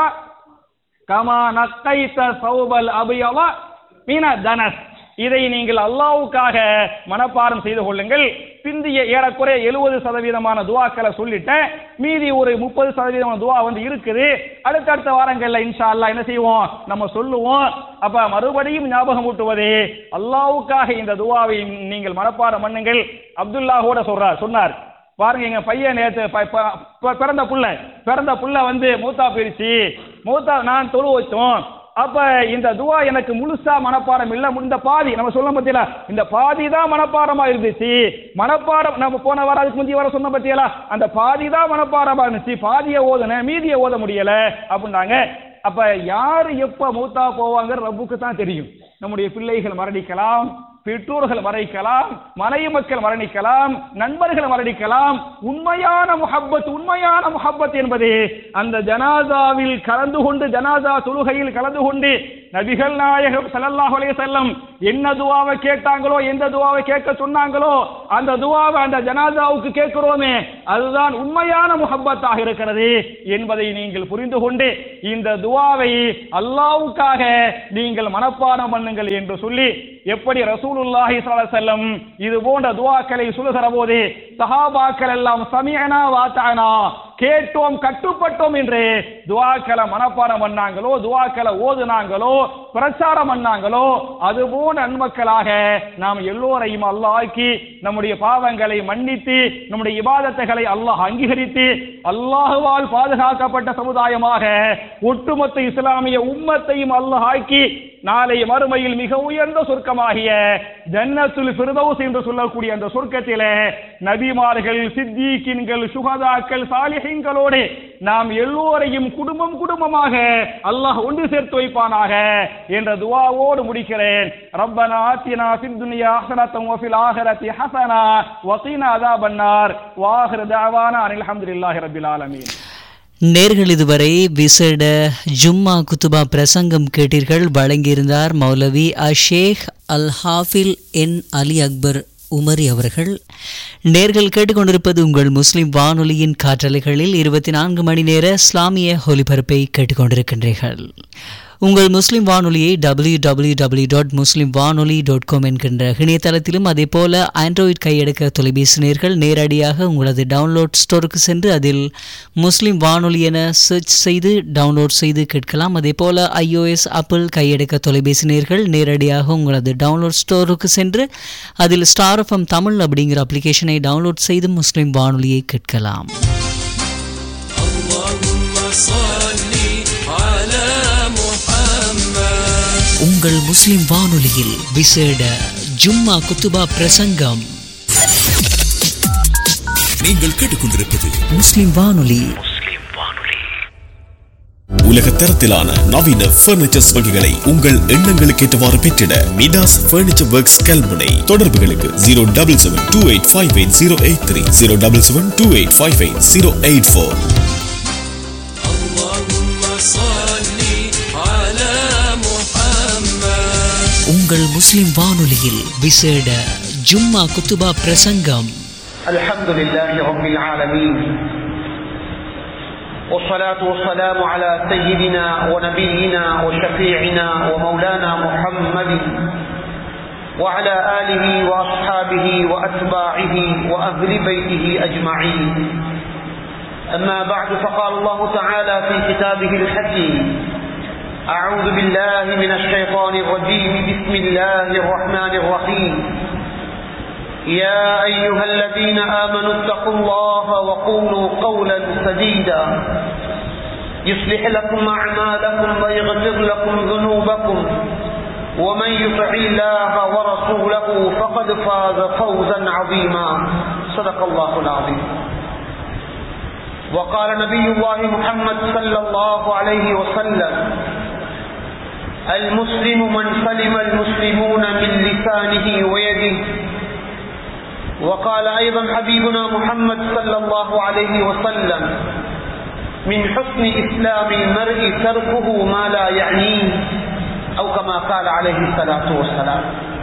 கமா நக்கைத்த சௌபல் அபியவ மீன தனஸ் இதை நீங்கள் அல்லாவுக்காக மனப்பாடம் செய்து கொள்ளுங்கள் பிந்திய ஏறக்குறைய எழுபது சதவீதமான துவாக்களை சொல்லிட்டேன் மீதி ஒரு முப்பது சதவீதமான துவா வந்து இருக்குது அடுத்தடுத்த வாரங்கள்ல இன்ஷா அல்லாஹ் என்ன செய்வோம் நம்ம சொல்லுவோம் அப்ப மறுபடியும் ஞாபகம் ஊட்டுவது அல்லாவுக்காக இந்த துவாவை நீங்கள் மனப்பாடம் பண்ணுங்கள் அப்துல்லாஹோட சொல்றார் சொன்னார் பாருங்க எங்க பையன் நேத்து ப- ப- ப- பிறந்த புள்ள பிறந்த புள்ள வந்து மூத்தா போயிருச்சு மூத்தா நான் தொழு வச்சோம் அப்ப இந்த துவா எனக்கு முழுசா மனப்பாடம் இல்ல இந்த பாதி நம்ம சொல்ல பத்தியல இந்த பாதி தான் மனப்பாடமா இருந்துச்சு மனப்பாடம் நம்ம போன வாரம் அதுக்கு முந்தைய வாரம் சொன்ன பத்தியல அந்த பாதி தான் மனப்பாடமா இருந்துச்சு பாதியை ஓதுனேன் மீதியை ஓத முடியல அப்படின்னாங்க அப்ப யாரு எப்ப மூத்தா போவாங்க ரப்புக்கு தான் தெரியும் நம்முடைய பிள்ளைகள் மரணிக்கலாம் பெற்றோர்கள் மரணிக்கலாம் மனைவி மக்கள் மரணிக்கலாம் நண்பர்கள் மரணிக்கலாம் உண்மையான முஹப்பத் உண்மையான முஹப்பத் என்பது அந்த ஜனாதாவில் கலந்து கொண்டு ஜனாதா தொழுகையில் கலந்து கொண்டு நபிகள் நாயகம் ஸல்லல்லாஹு அலைஹி வஸல்லம் என்ன துவாவை கேட்டாங்களோ எந்த துவாவை கேட்க சொன்னாங்களோ அந்த துவாவை அந்த ஜனாதாவுக்கு கேட்கிறோமே அதுதான் உண்மையான முஹப்பத்தாக இருக்கிறது என்பதை நீங்கள் புரிந்து கொண்டு இந்த துவாவை அல்லாஹ்வுக்காக நீங்கள் மனப்பாடம் பண்ணுங்கள் என்று சொல்லி எப்படி ரசூலுல்லாஹி ஸல்லல்லாஹு அலைஹி வஸல்லம் இது போன்ற துவாக்களை சொல்லுகிற போது சஹாபாக்கள் எல்லாம் சமியனா வாத்தானா கேட்டோம் கட்டுப்பட்டோம் என்று துவாக்களை மனப்பாடம் பண்ணாங்களோ துவாக்களை ஓதுனாங்களோ பிரச்சாரம் பண்ணாங்களோ அது போன்ற நன்மக்களாக நாம் எல்லோரையும் அல்லாஹ்க்கி நம்முடைய பாவங்களை மன்னித்து நம்முடைய இபாதத்துகளை அல்லாஹ் அங்கீகரித்து அல்லாஹுவால் பாதுகாக்கப்பட்ட சமுதாயமாக ஒட்டுமொத்த இஸ்லாமிய உம்மத்தையும் அல்லாஹ் ஆக்கி நாளை மறுமையில் மிக உயர்ந்த சொர்க்கமாகிய ஜன்னத்துல் ஃபிர்தௌஸ் என்று சொல்லக்கூடிய அந்த சொர்க்கத்திலே நபிமார்கள் சித்திகின்கள் சுகதாக்கள் சாலிஹீன்களோடு நாம் எல்லோரையும் குடும்பம் குடும்பமாக அல்லாஹ் ஒன்று சேர்த்து வைப்பானாக என்ற துவாவோடு முடிக்கிறேன் ரப்பனா ஆத்தினா ஃபித் துன்யா ஹஸனத்தம் வஃபில் ஆஹிரத்தி ஹஸனா வகீனா அஸாபன்னார் வாஹிர் தஅவானா அனில் ஹம்துலில்லாஹி ரப்பில் ஆலமீன் நேர்கள் இதுவரை விசேட ஜும்மா குத்துபா பிரசங்கம் கேட்டீர்கள் வழங்கியிருந்தார் மௌலவி அஷேக் அல் ஹாஃபில் என் அலி அக்பர் உமரி அவர்கள் நேர்கள் கேட்டுக்கொண்டிருப்பது உங்கள் முஸ்லிம் வானொலியின் காற்றலைகளில் இருபத்தி நான்கு மணி நேர இஸ்லாமிய ஒலிபரப்பை கேட்டுக்கொண்டிருக்கின்றீர்கள் உங்கள் முஸ்லிம் வானொலியை W W W dot Muslim வானொலி டாட் காம் என்கின்ற இணையதளத்திலும் அதே போல ஆண்ட்ராய்ட் கையடக்க தொலைபேசி நேர்கள் நேரடியாக உங்களது டவுன்லோட் ஸ்டோருக்கு சென்று அதில் முஸ்லிம் வானொலி என சர்ச் செய்து டவுன்லோட் செய்து கேட்கலாம் அதே போல iOS ஆப்பிள் கையடக்க தொலைபேசி நேர்கள் நேரடியாக உங்களது டவுன்லோட் ஸ்டோருக்கு சென்று அதில் ஸ்டார் எஃப்எம் தமிழ் அப்படிங்கிற அப்ளிகேஷனை டவுன்லோட் செய்து முஸ்லிம் வானொலியை கேட்கலாம் اللهم صل على محمد உங்கள் முஸ்லிம் வானொலியில் விசேட ஜும்மா குத்துபா பிரசங்கம் நீங்கள் கேட்டுக்கொண்டிருப்பது முஸ்லிம் வானொலி உலக தரத்திலான நவீன பர்னிச்சர்ஸ் வகைகளை உங்கள் எண்ணங்களுக்கு ஏற்றவாறு பெற்றிட மிடாஸ் பர்னிச்சர் ஒர்க்ஸ் கல்முனை தொடர்புகளுக்கு zero double seven two eight five eight zero eight three zero double seven two eight five eight zero eight four اللهم صل على محمد உங்கள் முஸ்லிம் வானொலியில் விசேட ஜும்மா குத்துபா பிரசங்கம் الحمد لله رب العالمين والصلاة والسلام على سيدنا ونبينا وشفيعنا ومولانا محمد وعلى آله وأصحابه وأتباعه وأهل بيته أجمعين أما بعد فقال الله تعالى في كتابه الحكيم أعوذ بالله من الشيطان الرجيم بسم الله الرحمن الرحيم يا أيها الذين آمنوا اتقوا الله وقولوا قولا سديدا يصلح لكم أعمالكم ويغفر لكم ذنوبكم ومن يطع الله ورسوله فقد فاز فوزا عظيما صدق الله العظيم وقال نبي الله محمد صلى الله عليه وسلم المسلم من سلم المسلمون من لسانه ويده وقال أيضا حبيبنا محمد صلى الله عليه وسلم من حسن إسلام المرء تركه ما لا يعنيه أو كما قال عليه الصلاة والسلام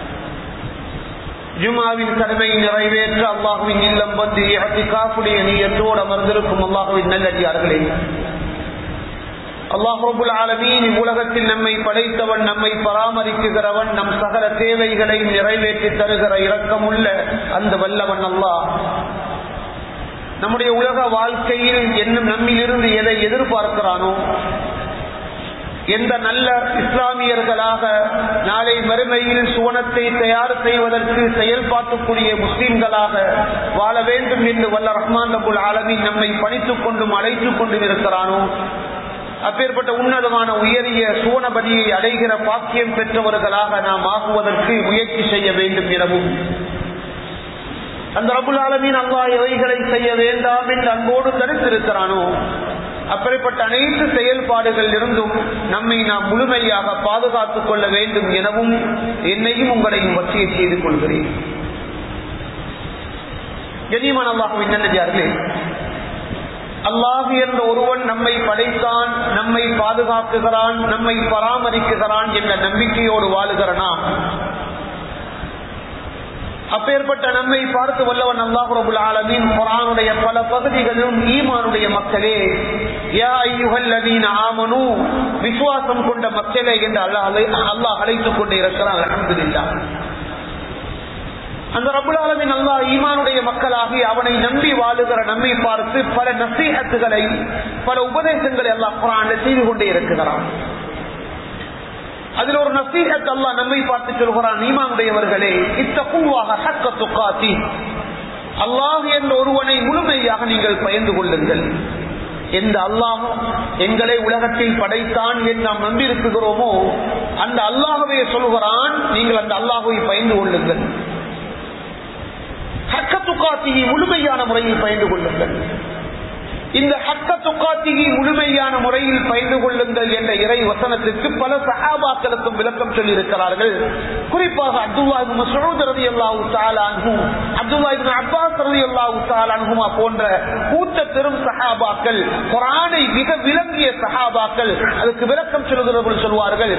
ஜுமாவின் கடமையை நிறைவேற்ற அல்லாஹுவின் இல்லம் வந்து இழத்திகாப்புடைய நீயத்தோடு அமர்ந்திருக்கும் அல்லாஹுவின் நல்லடியார்களே அல்லாஹுபுல் ஆலமீன் உலகத்தில் நம்மை படைத்தவன் நம்மை பராமரிக்குகிறவன் நம் சகல தேவைகளை நிறைவேற்றி தருகிற இரக்கமுள்ள அந்த வல்லவன் அல்லாஹ் நம்முடைய உலக வாழ்க்கையில் என்னும் நம்மிலிருந்து எதை எதிர்பார்க்கிறானோ எந்த நல்ல இஸ்லாமியர்களாக நாளை மறுமையில் சுவனத்தை தயார் செய்வதற்கு செயல்பாட்டுக்குரிய முஸ்லிம்களாக வாழ வேண்டும் என்று வல்ல ரஹ்மான் அபுல் ஆலமின் நம்மை பணித்துக் கொண்டும் அழைத்துக் கொண்டும் இருக்கிறானோ அப்பேற்பட்ட உன்னதமான உயரிய சுவனபதியை அடைகிற பாக்கியம் பெற்றவர்களாக நாம் ஆகுவதற்கு முயற்சி செய்ய வேண்டும் எனவும் அந்த ரபுல் ஆலமீன் அல்லா எவைகளை செய்ய வேண்டாம் என்று அன்போடு தடுத்திருக்கிறானோ அப்படிப்பட்ட அனைத்து செயல்பாடுகள் இருந்தும் நம்மை நாம் முழுமையாக பாதுகாத்துக் கொள்ள வேண்டும் எனவும் என்னையும் உங்களையும் வசிய செய்து கொள்கிறேன் கனியமான அல்லாஹுவின் நல்லதார்களே அல்லாஹ் என்ற ஒருவன் நம்மை படைத்தான் நம்மை பாதுகாக்குகிறான் நம்மை பராமரிக்குகிறான் என்ற நம்பிக்கையோடு வாழுகிற நாம் அப்பேற்பட்ட நம்மை பார்த்து வல்லவன் அல்லாஹுரபுல் ஆலமின் குரானுடைய பல பகுதிகளிலும் ஈமானுடைய மக்களே யா ஐயுகல்லதீன் ஆமனு விசுவாசம் கொண்ட மக்களே என்று அல்லாஹ் அல்லாஹ் அழைத்துக் கொண்டு இருக்கிறான் அலமதுல்லா அந்த ரபுல் ஆலமின் அல்லாஹ் ஈமானுடைய மக்களாகி அவனை நம்பி வாழுகிற நம்மை பார்த்து பல நசீகத்துகளை பல உபதேசங்களை அல்லாஹ் குரான் செய்து கொண்டே இருக்கிறான் அதில் ஒரு நசீகத் அல்லா நம்மை பார்த்து சொல்கிறான் நீமானுடையவர்களே இத்தகுவாக ஹக்க துக்காத்தி அல்லாஹ் என்ற ஒருவனை முழுமையாக நீங்கள் பயந்து கொள்ளுங்கள் எந்த அல்லாஹ் எங்களை உலகத்தில் படைத்தான் என்று நாம் நம்பியிருக்கிறோமோ அந்த அல்லாஹவே சொல்கிறான் நீங்கள் அந்த அல்லாஹுவை பயந்து கொள்ளுங்கள் ஹக்க துக்காத்தியை முழுமையான முறையில் பயந்து கொள்ளுங்கள் இந்த ஹக்க துக்காத்தியை முழுமையான முறையில் பயந்து கொள்ளுங்கள் என்ற இறை வசனத்திற்கு பல சகாபாக்களுக்கும் விளக்கம் சொல்லி இருக்கிறார்கள் குறிப்பாக அப்துல்லா மசூத் ரதி அல்லாஹு தாலான்ஹும் அப்துல்லா அப்பாஸ் ரதி அல்லாஹு தாலான்ஹுமா போன்ற கூட்ட பெரும் சகாபாக்கள் குரானை மிக விளங்கிய சகாபாக்கள் அதுக்கு விளக்கம் சொல்லுகிறவர்கள் சொல்வார்கள்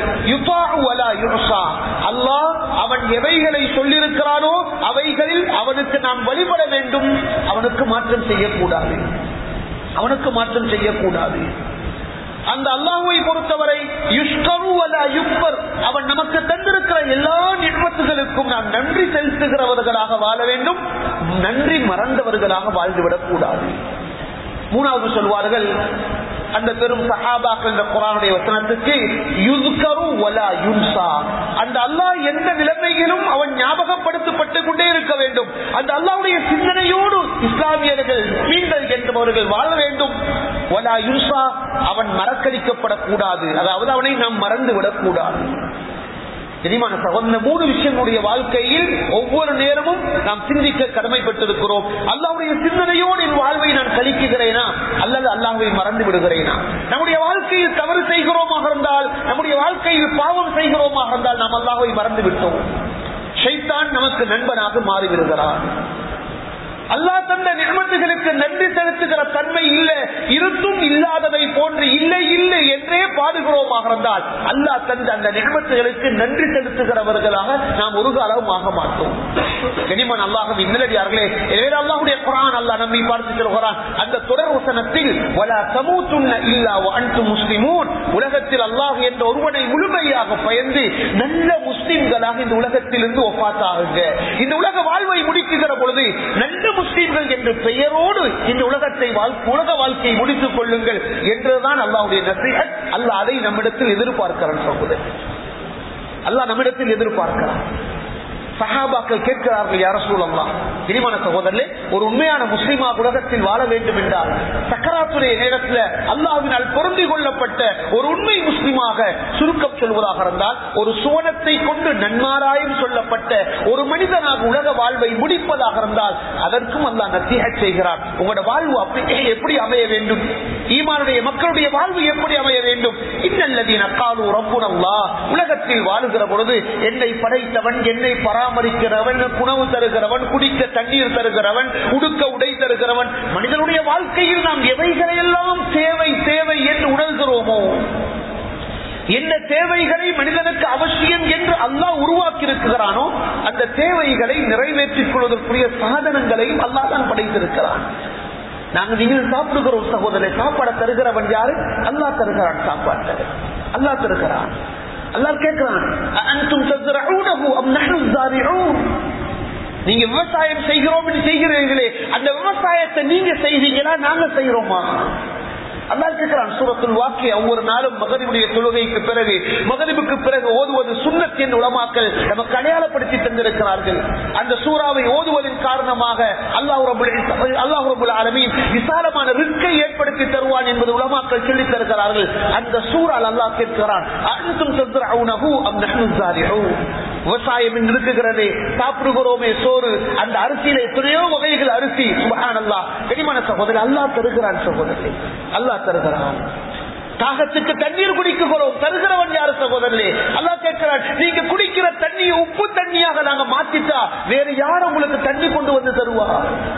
அல்லாஹ் அவன் எவைகளை சொல்லியிருக்கிறானோ அவைகளில் அவனுக்கு நாம் வழிபட வேண்டும் அவனுக்கு மாற்றம் செய்யக்கூடாது அவனுக்கு மாற்றம் செய்யக்கூடாது அந்த அல்லாஹுவை பொறுத்தவரை அவன் நமக்கு தந்திருக்கிற எல்லா நிறுவத்துகளுக்கும் நாம் நன்றி செலுத்துகிறவர்களாக வாழ வேண்டும் நன்றி மறந்தவர்களாக வாழ்ந்துவிடக் கூடாது மூணாவது சொல்வார்கள் அந்த பெரும் சஹாபாக்கள் என்ற குரானுடைய வசனத்துக்கு யுஸ்கரு வலா யுன்சா அந்த அல்லாஹ் எந்த நிலைமையிலும் அவன் ஞாபகப்படுத்தப்பட்டு கொண்டே இருக்க வேண்டும் அந்த அல்லாவுடைய சிந்தனையோடு இஸ்லாமியர்கள் மீன்கள் என்பவர்கள் வாழ வேண்டும் வலா யுன்சா அவன் மறக்கடிக்கப்படக்கூடாது அதாவது அவனை நாம் மறந்து விடக்கூடாது தெரியுமான சகோதர மூணு விஷயங்களுடைய வாழ்க்கையில் ஒவ்வொரு நேரமும் நாம் சிந்திக்க கடமைப்பட்டிருக்கிறோம் அல்லாவுடைய சிந்தனையோடு என் வாழ்வை நான் கழிக்குகிறேனா அல்லது அல்லாஹை மறந்து விடுகிறேனா நம்முடைய வாழ்க்கையில் தவறு நம்முடைய வாழ்க்கையில் பாவம் செய்கிறோமாக இருந்தால் நாம் அல்லாஹை மறந்து விட்டோம் ஷைத்தான் நமக்கு நண்பனாக மாறிவிடுகிறான் அல்லாஹ் தந்த நிர்மத்துகளுக்கு நன்றி செலுத்துகிற தன்மை இல்ல இருந்தும் இல்லாததை போன்று இல்லை இல்லை என்றே பாடுகிறோமாக இருந்தால் அல்லாஹ் தந்த அந்த நிர்மத்துகளுக்கு நன்றி செலுத்துகிறவர்களாக நாம் ஒரு காலம் ஆக மாட்டோம் கனிமன் அல்லாஹும் இந்நிலையார்களே எனவே அல்லாஹுடைய குரான் அல்லாஹ் நம்மை பார்த்து சொல்கிறான் அந்த தொடர் வசனத்தில் வலா சமூத்துன்ன இல்லா அன்து முஸ்லிமூன் உலகத்தில் அல்லாஹ் என்ற ஒருவனை முழுமையாக பயந்து நல்ல முஸ்லிம்களாக இந்த உலகத்திலிருந்து ஒப்பாத்தாகுங்க இந்த உலக வாழ்வை முடிக்குகிற பொழுது நல்ல முஸ்லீம்கள் என்ற பெயரோடு இந்த உலகத்தை உலக வாழ்க்கையை முடித்துக் கொள்ளுங்கள் என்றுதான் அல்லாவுடைய நசீகத் அல்லாஹ் அதை நம்மிடத்தில் எதிர்பார்க்கிறான் சொல்வது அல்லாஹ் நம்மிடத்தில் எதிர்பார்க்கிறான் சஹாபாக்கள் கேட்கிறார்கள் யார சூழலாம் இனிமான சகோதரர்களே ஒரு உண்மையான முஸ்லிமா உலகத்தில் வாழ வேண்டும் என்றால் சக்கராத்துடைய நேரத்தில் அல்லாவினால் பொருந்தி கொள்ளப்பட்ட ஒரு உண்மை முஸ்லிமாக சுருக்கம் சொல்வதாக இருந்தால் ஒரு சுவனத்தை கொண்டு நன்மாராயம் சொல்லப்பட்ட ஒரு மனிதனாக உலக வாழ்வை முடிப்பதாக இருந்தால் அதற்கும் அல்லாஹ் நத்திக செய்கிறார் உங்களோட வாழ்வு அப்படி எப்படி அமைய வேண்டும் ஈமானுடைய மக்களுடைய வாழ்வு எப்படி அமைய வேண்டும் இன்னல்லதீன காலு ரப்புனல்லா உலகத்தில் வாழுகிற பொழுது என்னை படைத்தவன் என்னை பராமரிக்கிறவன் உணவு தருகிறவன் குடிக்க தண்ணீர் தருகிறவன் உடுக்க உடை தருகிறவன் மனிதனுடைய வாழ்க்கையில் நாம் எவைகளையெல்லாம் தேவை தேவை என்று உணர்கிறோமோ என்ன தேவைகளை மனிதனுக்கு அவசியம் என்று அல்லாஹ் உருவாக்கி இருக்கிறானோ அந்த தேவைகளை நிறைவேற்றிக் கொள்வதற்குரிய சாதனங்களையும் அல்லாஹ் தான் படைத்திருக்கிறான் நாங்கள் நீங்கள் சாப்பிடுகிறோம் சகோதரரை சாப்பாடை தருகிறவன் யாரு அல்லா தருகிறான் சாப்பாட்டை அல்லா தருகிறான் அல்லா கேட்கிறான் அன்தும் தஸ்ரஊனஹு அம் நஹ்னு ஸாரிஊன் நீங்க விவசாயம் செய்கிறோம் செய்கிறீர்களே அந்த விவசாயத்தை நீங்க செய்வீங்களா நாங்க செய்யறோமா அல்லா கேட்கிறான் சூரத்துல் வாக்கிய ஒவ்வொரு நாளும் மகரிபுடைய தொழுகைக்கு பிறகு மகரிபுக்கு பிறகு ஓதுவது சுண்ணத் என்று உலமாக்கள் நமக்கு அடையாளப்படுத்தி தந்திருக்கிறார்கள் அந்த சூறாவை ஓதுவதன் காரணமாக அல்லாஹ் அல்லாஹ் ஆலமீன் விசாலமான ரிக்கை ஏற்படுத்தி தருவான் என்பது உலமாக்கள் சொல்லித் தருகிறார்கள் அந்த சூறால் அல்லாஹ் கேட்கிறான் அன்தும் தத்ரஊனஹு அம் நஹ்னு ஸாரிஊன் விவசாயம் இருக்குகிறதே சாப்பிடுகிறோமே சோறு அந்த அரிசியில எத்தனையோ வகைகள் அரிசி சுபஹான் அல்லா கனிமான சகோதரி அல்லாஹ் தருகிறான் சகோதரி அல்லாஹ் தருகிறான் தாகத்துக்கு தண்ணீர் குடிக்கிறோம் தருகிறவன் யாரு சகோதரே அல்லா கேட்கிறான் நீங்க குடிக்கிற தண்ணியை உப்பு தண்ணியாக நாங்க மாத்திட்டா வேற யார் உங்களுக்கு தண்ணி கொண்டு வந்து தருவா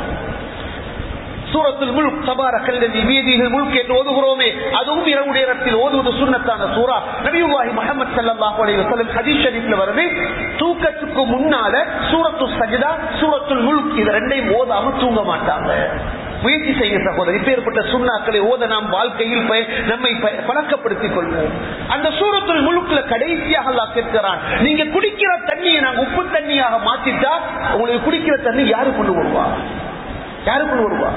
சூரத்தில் முழுக் சபார கல்லதி வீதிகள் முழுக் என்று ஓதுகிறோமே அதுவும் இரவு நேரத்தில் ஓதுவது சுண்ணத்தான சூரா நபியுல்லாஹி முஹம்மது ஸல்லல்லாஹு அலைஹி வஸல்லம் ஹதீஸ் ஷரீஃப்ல வருது தூக்கத்துக்கு முன்னால சூரத்து சஜ்தா சூரத்துல் முல்க் இது ரெண்டையும் ஓதாம தூங்க மாட்டாங்க முயற்சி செய்ய சகோதரர் இப்பேற்பட்ட சுண்ணாக்களை ஓத நாம் வாழ்க்கையில் நம்மை பழக்கப்படுத்திக் கொள்வோம் அந்த சூரத்துல் முழுக்குல கடைசியாக அல்லா கேட்கிறான் நீங்க குடிக்கிற தண்ணியை நாங்க உப்பு தண்ணியாக மாத்திட்டா உங்களுக்கு குடிக்கிற தண்ணி யாரு கொண்டு வருவா யாரு கொண்டு வருவா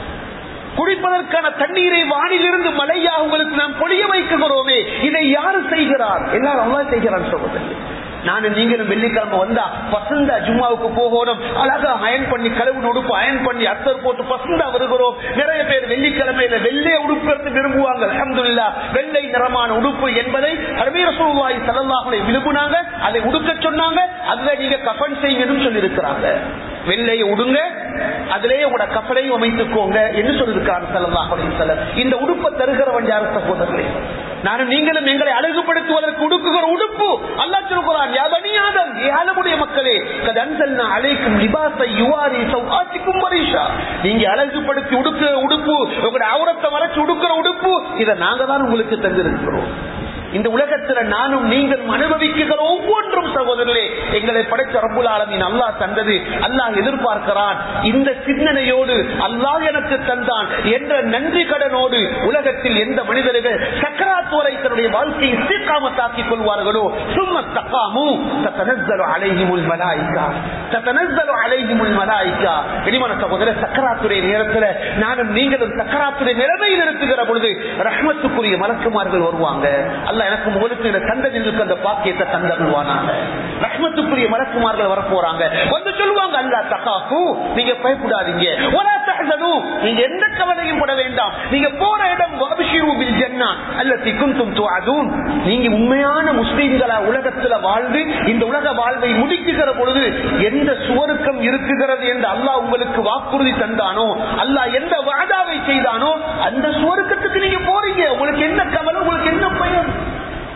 குடிப்பதற்கான தண்ணீரை வானிலிருந்து மழையாக உங்களுக்கு நாம் பொழிய வைக்கிறோமே இதை யாரு செய்கிறார் எல்லாரும் அல்லா செய்கிறான் சகோதரர் நானும் நீங்களும் வெள்ளிக்கிழமை வந்தா பசந்தா ஜும்மாவுக்கு போகணும் அழகா அயன் பண்ணி கழுவு உடுப்பு அயன் பண்ணி அத்தர் போட்டு பசந்தா வருகிறோம் நிறைய பேர் வெள்ளிக்கிழமையில வெள்ளை உடுப்பு விரும்புவாங்க அஹமதுல்லா வெள்ளை நிறமான உடுப்பு என்பதை அரபீர சூழ்வாய் செல்லல்லாஹுடைய விரும்புனாங்க அதை உடுக்க சொன்னாங்க அதுல நீங்க கஃபன் செய்யணும் சொல்லி இருக்கிறாங்க வெள்ளையை உடுங்க அதிலேயே உங்களோட கப்பலையும் அமைத்துக்கோங்க என்று சொல்லியிருக்கிறார் செல்லல்லாஹுடைய செல்லம் இந்த உடுப்பை தருகிறவன் யார் சகோதரர்களே நானும் நீங்களும் எங்களை அழகுபடுத்துவதற்கு உடுக்குகிற உடுப்பு அல்லா சொல்கிறான் யாதனியாதம் ஏழமுடைய மக்களே கதன்சல்னா அழைக்கும் லிபாசை யுவாரி சௌஆத்திக்கும் மரிஷா நீங்க அழகுபடுத்தி உடுக்குற உடுப்பு உங்களுடைய அவுரத்தை மறைச்சு உடுக்கிற உடுப்பு இதை நாங்க தான் உங்களுக்கு தந்திருக்கிறோம் இந்த உலகத்துல நானும் நீங்கள் அனுபவிக்கிற ஒவ்வொன்றும் சகோதரர்களே எங்களை படைச்ச ரப்புல் ஆலமின் அல்லாஹ் தந்தது அல்லாஹ் எதிர்பார்க்கிறான் இந்த சிந்தனையோடு அல்லாஹ் எனக்கு தந்தான் என்ற நன்றி கடனோடு உலகத்தில் எந்த மனிதர்கள் சக்கராத் வரை தன்னுடைய வாழ்க்கையை இஸ்திகாமத்தாக்கிக் கொள்வார்களோ சும்ம தக்காமு தத்தனஸ்ஸலு அலைஹிமுல் மலாயிகா தத்தனஸ்ஸலு அலைஹிமுல் மலாயிகா இனிமான சகோதரர் சக்கராத்துடைய நேரத்துல நானும் நீங்களும் சக்கராத்துடைய நிலைமையில் இருக்குகிற பொழுது ரஹ்மத்துக்குரிய மலக்குமார்கள் வருவாங்க அல்ல எனக்கு உங்களுக்கு இந்த தந்ததில் அந்த பாக்கியத்தை தந்தருவானாங்க ரஹ்மத்துக்குரிய மலக்குமார்கள் வரப்போறாங்க வந்து சொல்லுவாங்க அல்லா தகாப்பு நீங்க பயப்படாதீங்க ஒரா தகதனு நீங்க எந்த கவலையும் பட வேண்டாம் நீங்க போற இடம் வாபிஷிரு பில் ஜன்னா அல்லத்தி குந்தும் துஅதூன் நீங்க உண்மையான முஸ்லீம்களா உலகத்துல வாழ்ந்து இந்த உலக வாழ்வை முடிக்குகிற பொழுது எந்த சுவருக்கம் இருக்குகிறது என்று அல்லாஹ் உங்களுக்கு வாக்குறுதி தந்தானோ அல்லாஹ் எந்த வாதாவை செய்தானோ அந்த சுவருக்கத்துக்கு நீங்க போறீங்க உங்களுக்கு என்ன கவலை உங்களுக்கு என்ன பயம்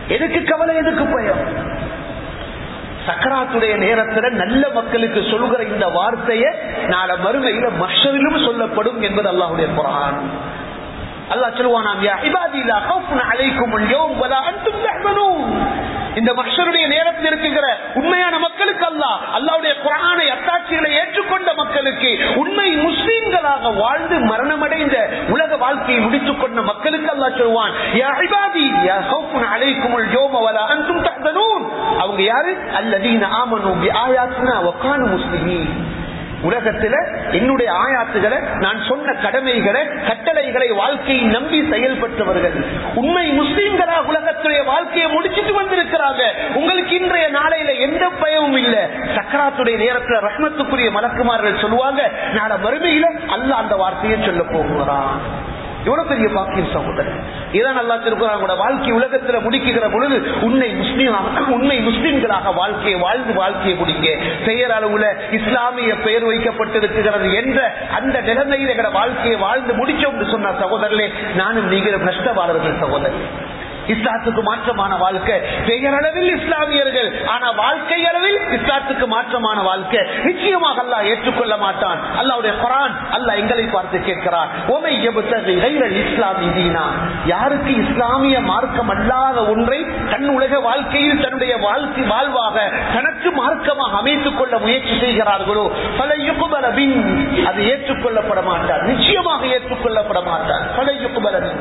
எதுக்கு கவலை எதுக்கு பயம் சக்கராத்துடைய நேரத்துல நல்ல மக்களுக்கு சொல்கிற இந்த வார்த்தையை நாளை மறுமையில மஷரிலும் சொல்லப்படும் என்பது அல்லாஹுடைய குரான் அல்லாஹ் சொல்லுவானாம் யா இபாதி லா கௌஃபுன் அலைக்கும் அல்-யௌம் வலா அன்தும் தஹ்சனூன் இந்த மஹ்ஷருடைய நேரத்தில் இருக்கிற உண்மையான மக்களுக்கு அல்லாஹ் அல்லாஹ்வுடைய குர்ஆனை அத்தாட்சிகளை ஏற்றுக்கொண்ட மக்களுக்கு உண்மை முஸ்லிம்களாக வாழ்ந்து மரணமடைந்த உலக வாழ்க்கையை முடித்துக் கொண்ட மக்களுக்கு அல்லாஹ் சொல்வான் யா இபாதி யா கௌஃபுன் அலைக்கும் அல்-யௌம் வலா அன்தும் தஹ்சனூன் அவங்க யாரு அல்லதீன ஆமனு பி ஆயாத்தினா வ கானு முஸ்லிமீன் உலகத்துல என்னுடைய ஆயாத்துகளை நான் சொன்ன கடமைகளை கட்டளைகளை வாழ்க்கையை நம்பி செயல்பட்டவர்கள் உண்மை முஸ்லீம்களா உலகத்துடைய வாழ்க்கையை முடிச்சிட்டு வந்திருக்கிறாங்க உங்களுக்கு இன்றைய நாளையில எந்த பயமும் இல்ல சக்கராத்துடைய நேரத்துல ரஹ்மத்துக்குரிய மலக்குமார்கள் சொல்லுவாங்க நாளை மறுமையில அல்ல அந்த வார்த்தையை சொல்ல போகிறான் எவ்வளவு பெரிய பாக்கியம் சகோதரர் இதான் நல்லா திருக்குறாங்க வாழ்க்கை உலகத்துல முடிக்குகிற பொழுது உன்னை முஸ்லீம் உண்மை முஸ்லீம்களாக வாழ்க்கையை வாழ்ந்து வாழ்க்கையை முடிக்க பெயர் அளவுல இஸ்லாமிய பெயர் வைக்கப்பட்டிருக்கிறது என்ற அந்த நிலைமையில் எங்களோட வாழ்க்கையை வாழ்ந்து முடிச்சோம் என்று சொன்ன சகோதரர்களே நானும் நீங்களும் நஷ்டவாளர்கள் சகோதரர் இஸ்லாத்துக்கு மாற்றமான வாழ்க்கை பெயரளவில் இஸ்லாமியர்கள் ஆனா வாழ்க்கை அளவில் இஸ்லாத்துக்கு மாற்றமான வாழ்க்கை நிச்சயமாக அல்லாஹ் ஏற்றுக்கொள்ள மாட்டான் அல்லாவுடைய குரான் அல்லாஹ் எங்களை பார்த்து கேட்கிறான் ஓமை இஸ்லாமி தீனா யாருக்கு இஸ்லாமிய மார்க்கம் அல்லாத ஒன்றை தன் உலக வாழ்க்கையில் தன்னுடைய வாழ்க்கை வாழ்வாக தனக்கு மார்க்கமாக அமைத்துக் கொள்ள முயற்சி செய்கிறார்களோ பல யுகுபலபின் அது ஏற்றுக்கொள்ளப்பட மாட்டார் நிச்சயமாக ஏற்றுக்கொள்ளப்பட மாட்டார் பல யுகுபலபின்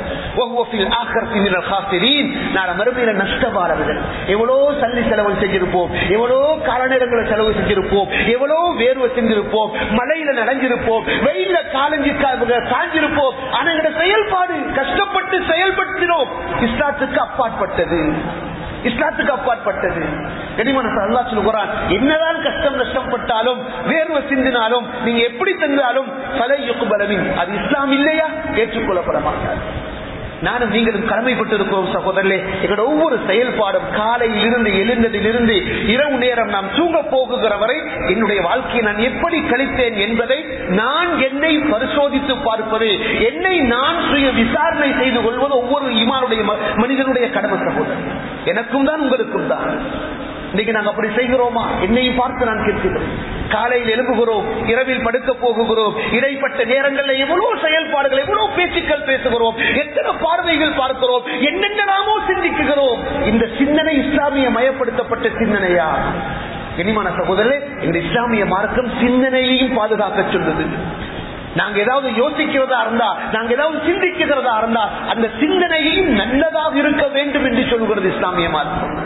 மறுமையில நஷ்டவாளர்கள் எவ்வளோ சல்லி செலவு செஞ்சிருப்போம் எவ்வளோ காலநேரங்களை செலவு செஞ்சிருப்போம் எவ்வளோ வேர்வை செஞ்சிருப்போம் மழையில நனைஞ்சிருப்போம் வெயில காலஞ்சி காஞ்சிருப்போம் ஆனா எங்களோட செயல்பாடு கஷ்டப்பட்டு செயல்படுத்தினோம் இஸ்லாத்துக்கு அப்பாற்பட்டது இஸ்லாத்துக்கு அப்பாற்பட்டது கனிமன அல்லா சொல்லுகிறான் என்னதான் கஷ்டம் நஷ்டப்பட்டாலும் வேர்வை சிந்தினாலும் நீங்க எப்படி தந்தாலும் பல யுக்குபலவின் அது இஸ்லாம் இல்லையா ஏற்றுக்கொள்ளப்பட மாட்டார் நானும் நீங்களும் கடமைப்பட்டு இருக்கிறோம் சகோதரர்களே எங்களோட ஒவ்வொரு செயல்பாடும் காலையில் இருந்து எழுந்ததிலிருந்து இரவு நேரம் நாம் தூங்க போகுகிற வரை என்னுடைய வாழ்க்கையை நான் எப்படி கழித்தேன் என்பதை நான் என்னை பரிசோதித்து பார்ப்பது என்னை நான் சுய விசாரணை செய்து கொள்வது ஒவ்வொரு இமானுடைய மனிதனுடைய கடமை சகோதரர் எனக்கும் தான் உங்களுக்கும் தான் இன்னைக்கு நாங்க அப்படி செய்கிறோமா என்னையும் பார்த்து நான் கேட்கிறேன் காலையில் எழுப்புகிறோம் இரவில் படுக்க போகுகிறோம் இடைப்பட்ட நேரங்களில் எவ்வளவு செயல்பாடுகள் எவ்வளவு பேச்சுக்கள் பேசுகிறோம் எத்தனை பார்வைகள் பார்க்கிறோம் என்னென்ன நாமோ சிந்திக்குகிறோம் இந்த சிந்தனை இஸ்லாமிய மயப்படுத்தப்பட்ட சிந்தனையா இனிமான சகோதரே இந்த இஸ்லாமிய மார்க்கம் சிந்தனையையும் பாதுகாக்க சொல்லுது நாங்க ஏதாவது யோசிக்கிறதா இருந்தா நாங்க ஏதாவது சிந்திக்கிறதா இருந்தா அந்த சிந்தனையும் நல்லதாக இருக்க வேண்டும் என்று சொல்லுகிறது இஸ்லாமிய மார்க்கம்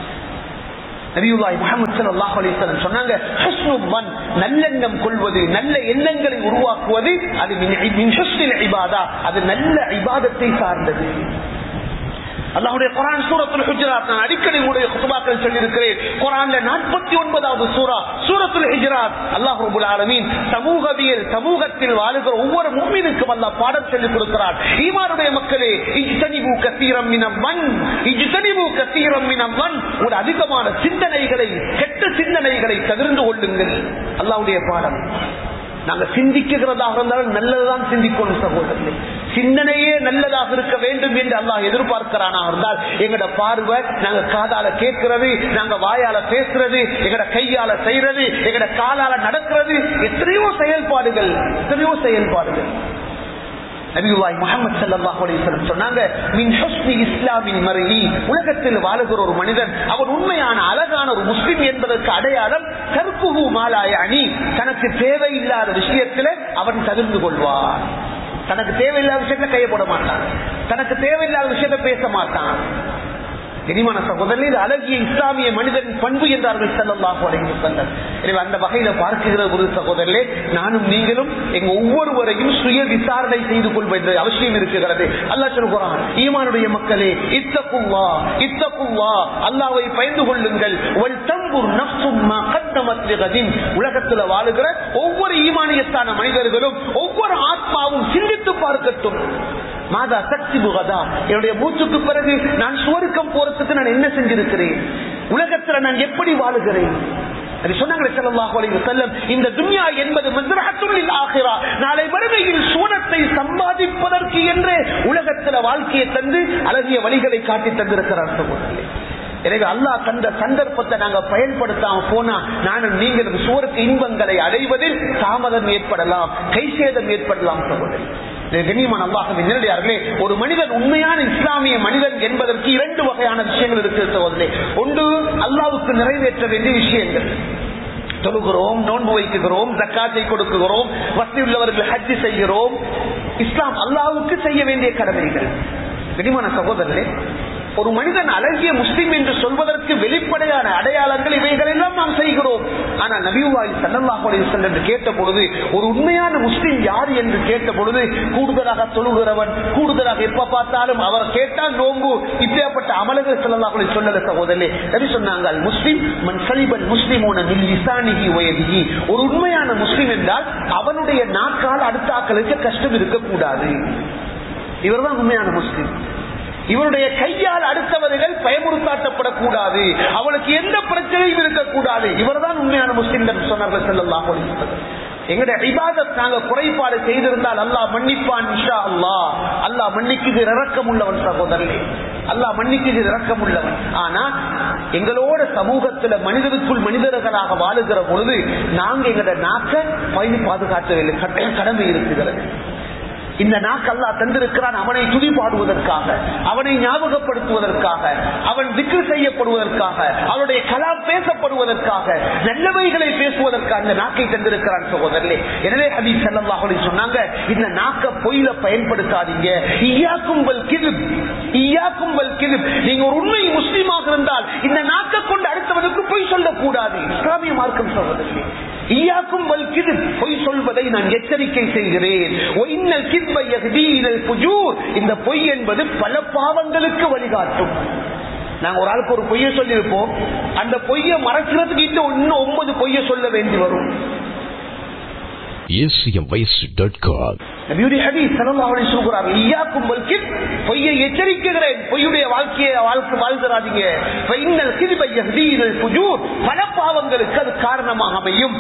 நபியுல்லாய் முகமது சல்லாஹ் அலிஸ்லாம் சொன்னாங்க நல்லெண்ணம் கொள்வது நல்ல எண்ணங்களை உருவாக்குவது அது இபாதா அது நல்ல இபாதத்தை சார்ந்தது அல்லாஹுடைய குரான் சூரத்துல் ஹுஜராத் நான் அடிக்கடி உடைய குத்துபாக்கள் சொல்லியிருக்கிறேன் குரான்ல நாற்பத்தி ஒன்பதாவது சூரா சூரத்துல் ஹுஜராத் அல்லாஹ் ரபுல் ஆலமீன் சமூகவியல் சமூகத்தில் வாழுகிற ஒவ்வொரு மும்மினுக்கும் அல்லாஹ் பாடம் சொல்லிக் கொடுக்கிறார் ஈமானுடைய மக்களே இஜ்தனிபு கசீரம் மினம் மண் இஜ்தனிபு கசீரம் மினம் மண் ஒரு அதிகமான சிந்தனைகளை கெட்ட சிந்தனைகளை தவிர்ந்து கொள்ளுங்கள் அல்லாஹ்வுடைய பாடம் நாங்க சிந்திக்கிறதாக இருந்தாலும் நல்லதுதான் சிந்திக்கணும் சகோதரர்களே சிந்தனையே நல்லதாக இருக்க வேண்டும் என்று அல்லாஹ் எதிர்பார்க்கிறானா இருந்தால் எங்கட பார்வை நாங்க காதால கேட்கிறது நாங்க வாயால பேசுறது எங்கட கையால செய்யறது எங்கட காலால நடக்கிறது எத்தனையோ செயல்பாடுகள் எத்தனையோ செயல்பாடுகள் நபிவாய் முகமது சல்லாஹ் அலிஸ்லம் சொன்னாங்க மின் ஹுஸ்னி இஸ்லாமின் மருகி உலகத்தில் வாழுகிற ஒரு மனிதன் அவர் உண்மையான அழகான ஒரு முஸ்லிம் என்பதற்கு அடையாளம் கற்புகு மாலாய அணி தனக்கு தேவையில்லாத விஷயத்துல அவன் தவிர்த்து கொள்வார் தனக்கு தேவையில்லாத விஷயத்துல கைய போட மாட்டான் தனக்கு தேவையில்லாத விஷயத்த பேச மாட்டான் இனிமான சகோதரர் இது அழகிய இஸ்லாமிய மனிதன் பண்பு என்றார்கள் செல்லல்லாஹு அலைஹி வஸல்லம் எனவே அந்த வகையில பார்க்கிற ஒரு சகோதரர்களே நானும் நீங்களும் எங்க ஒவ்வொருவரையும் சுய விசாரணை செய்து கொள்வது அவசியம் இருக்கிறது அல்லாஹ் சொல்கிறான் ஈமானுடைய மக்களே இத்தகுவா இத்தகுவா அல்லாவை பயந்து கொள்ளுங்கள் வல் தம்புர் நஃப்சும் மா கத்தமத் லிகதின் உலகத்துல வாழுகிற ஒவ்வொரு ஈமானியத்தான மனிதர்களும் ஒவ்வொரு ஆத்மாவும் சிந்தித்து பார்க்கட்டும் மாதா சக்தி புகதா என்னுடைய மூச்சுக்கு பிறகு நான் சுவருக்கம் போறதுக்கு நான் என்ன செஞ்சிருக்கிறேன் உலகத்துல நான் எப்படி வாழுகிறேன் அது சொன்னாங்களே ஸல்லல்லாஹு அலைஹி வஸல்லம் இந்த துன்யா என்பது மஸ்ரஹத்துல் ஆகிரா நாளை மறுமையில் சூனத்தை சம்பாதிப்பதற்கு என்று உலகத்துல வாழ்க்கையை தந்து அழகிய வழிகளை காட்டி தந்திருக்கிறார் சகோதரர்களே எனவே அல்லாஹ் தந்த சந்தர்ப்பத்தை நாங்க பயன்படுத்தாம போனா நானும் நீங்களும் சுவருக்கு இன்பங்களை அடைவதில் தாமதம் ஏற்படலாம் கை சேதம் ஏற்படலாம் சகோதரி கண்ணியமான அல்லாஹின் நேரடியார்களே ஒரு மனிதன் உண்மையான இஸ்லாமிய மனிதன் என்பதற்கு இரண்டு வகையான விஷயங்கள் இருக்கு சகோதரே ஒன்று அல்லாவுக்கு நிறைவேற்ற வேண்டிய விஷயங்கள் தொழுகிறோம் நோன்பு வைக்குகிறோம் ஜக்காத்தை கொடுக்குகிறோம் வசதி உள்ளவர்கள் ஹஜ்ஜி செய்கிறோம் இஸ்லாம் அல்லாவுக்கு செய்ய வேண்டிய கடமைகள் கனிமான சகோதரர்களே ஒரு மனிதன் அழகிய முஸ்லிம் என்று சொல்வதற்கு வெளிப்படையான அடையாளங்கள் இவைகள் எல்லாம் நாம் செய்கிறோம் ஆனா நபிவாய் சல்லல்லாஹு என்று கேட்ட பொழுது ஒரு உண்மையான முஸ்லிம் யார் என்று கேட்ட பொழுது கூடுதலாக தொழுகிறவன் கூடுதலாக எப்ப பார்த்தாலும் அவர் கேட்டால் நோம்பு இப்பேற்பட்ட அமலர்கள் சல்லல்லாஹு சொல்லல சகோதரே நபி சொன்னாங்க முஸ்லிம் மன் சலிபன் முஸ்லிமோன மில் லிசானிகி வயதிகி ஒரு உண்மையான முஸ்லிம் என்றால் அவனுடைய நாக்கால் அடுத்த ஆக்களுக்கு கஷ்டம் இருக்கக்கூடாது இவர்தான் உண்மையான முஸ்லிம் இவருடைய கையால் அடுத்தவர்கள் பயமுறுத்தாட்டப்படக்கூடாது அவளுக்கு எந்த பிரச்சனையும் இருக்கக்கூடாது இவர்தான் உண்மையான முஸ்லிம் சொன்னார்கள் செல்லலாம் எங்களுடைய இபாதத் நாங்க குறைபாடு செய்திருந்தால் அல்லாஹ் மன்னிப்பான் இஷா அல்லாஹ் அல்லாஹ் மன்னிக்குது இறக்கம் உள்ளவன் சகோதரனே அல்லாஹ் மன்னிக்குது இறக்கம் உள்ளவன் ஆனா எங்களோட சமூகத்துல மனிதருக்குள் மனிதர்களாக வாழுகிற பொழுது நாங்க எங்களோட நாக்க பயணி பாதுகாக்க வேண்டிய கடமை இருக்கிறது இந்த நாக்கல்லா தந்திருக்கிறான் அவனை துதி பாடுவதற்காக அவனை ஞாபகப்படுத்துவதற்காக அவன் திக்கு செய்யப்படுவதற்காக அவனுடைய கலாம் பேசப்படுவதற்காக நல்லவைகளை பேசுவதற்காக இந்த நாக்கை தந்திருக்கிறான் சகோதரே எனவே ஹபீப் செல்லல்லாஹ் சொன்னாங்க இந்த நாக்க பொய்ல பயன்படுத்தாதீங்க ஈயாக்கும்பல் கிதுப் ஈயாக்கும்பல் கிதுப் நீங்க ஒரு உண்மை முஸ்லீமாக இருந்தால் இந்த நாக்க கொண்டு அடுத்தவனுக்கு பொய் சொல்லக்கூடாது இஸ்லாமிய மார்க்கம் சகோதரே ஈயாக்கும் வல் கிது பொய் சொல்வதை நான் எச்சரிக்கை செய்கிறேன் இந்த பொய் என்பது பல பாவங்களுக்கு வழிகாட்டும் நாங்க ஒரு ஆளுக்கு ஒரு பொய்ய சொல்லியிருப்போம் அந்த பொய்ய மறைக்கிறதுக்கு இன்னும் ஒன்பது பொய்ய சொல்ல வேண்டி வரும் பொய்யை எச்சரிக்கிறேன் பொய்யுடைய வாழ்க்கையை வாழ்க்கை வாழ்கிறாதீங்க பல பாவங்களுக்கு அது காரணமாக அமையும்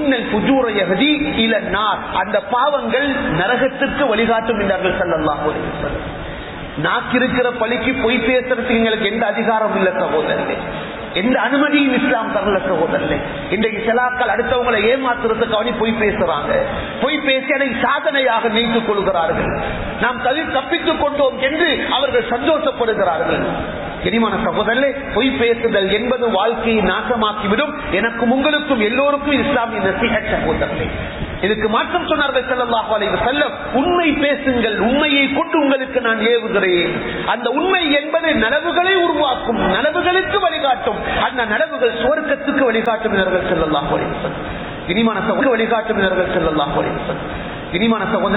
அந்த பாவங்கள் நரகத்திற்கு வழிகாட்டும் என்றார்கள் செல்லலாம் நாக்கிருக்கிற பழிக்கு பொய் பேசுறதுக்கு எங்களுக்கு எந்த அதிகாரம் இல்லை சகோதரனே எந்த அனுமதியும் இஸ்லாம் தரல சகோதரனே இன்றைக்கு சிலாக்கள் அடுத்தவங்களை ஏமாத்துறதுக்கு அவனி பொய் பேசுறாங்க பொய் பேசி அதை சாதனையாக நினைத்துக் கொள்கிறார்கள் நாம் தவி தப்பித்துக் கொண்டோம் என்று அவர்கள் சந்தோஷப்படுகிறார்கள் இனிமான சகோதரே பொய் பேசுதல் என்பது வாழ்க்கையை நாசமாக்கிவிடும் எனக்கும் உங்களுக்கும் எல்லோருக்கும் இஸ்லாமிய நசிக சகோதரே இதுக்கு மாற்றம் சொன்னார்கள் செல்லல்லாஹு அலைஹி வஸல்லம் உண்மை பேசுங்கள் உண்மையை கொண்டு உங்களுக்கு நான் ஏவுகிறேன் அந்த உண்மை என்பது நனவுகளை உருவாக்கும் நனவுகளுக்கு வழிகாட்டும் அந்த நனவுகள் சுவர்க்கத்துக்கு வழிகாட்டும் செல்லல்லாஹு அலைஹி வஸல்லம் இனிமான சகோதர வழிகாட்டும் செல்லல்லாஹு அலைஹி வஸல்லம் இனிமான சகோதர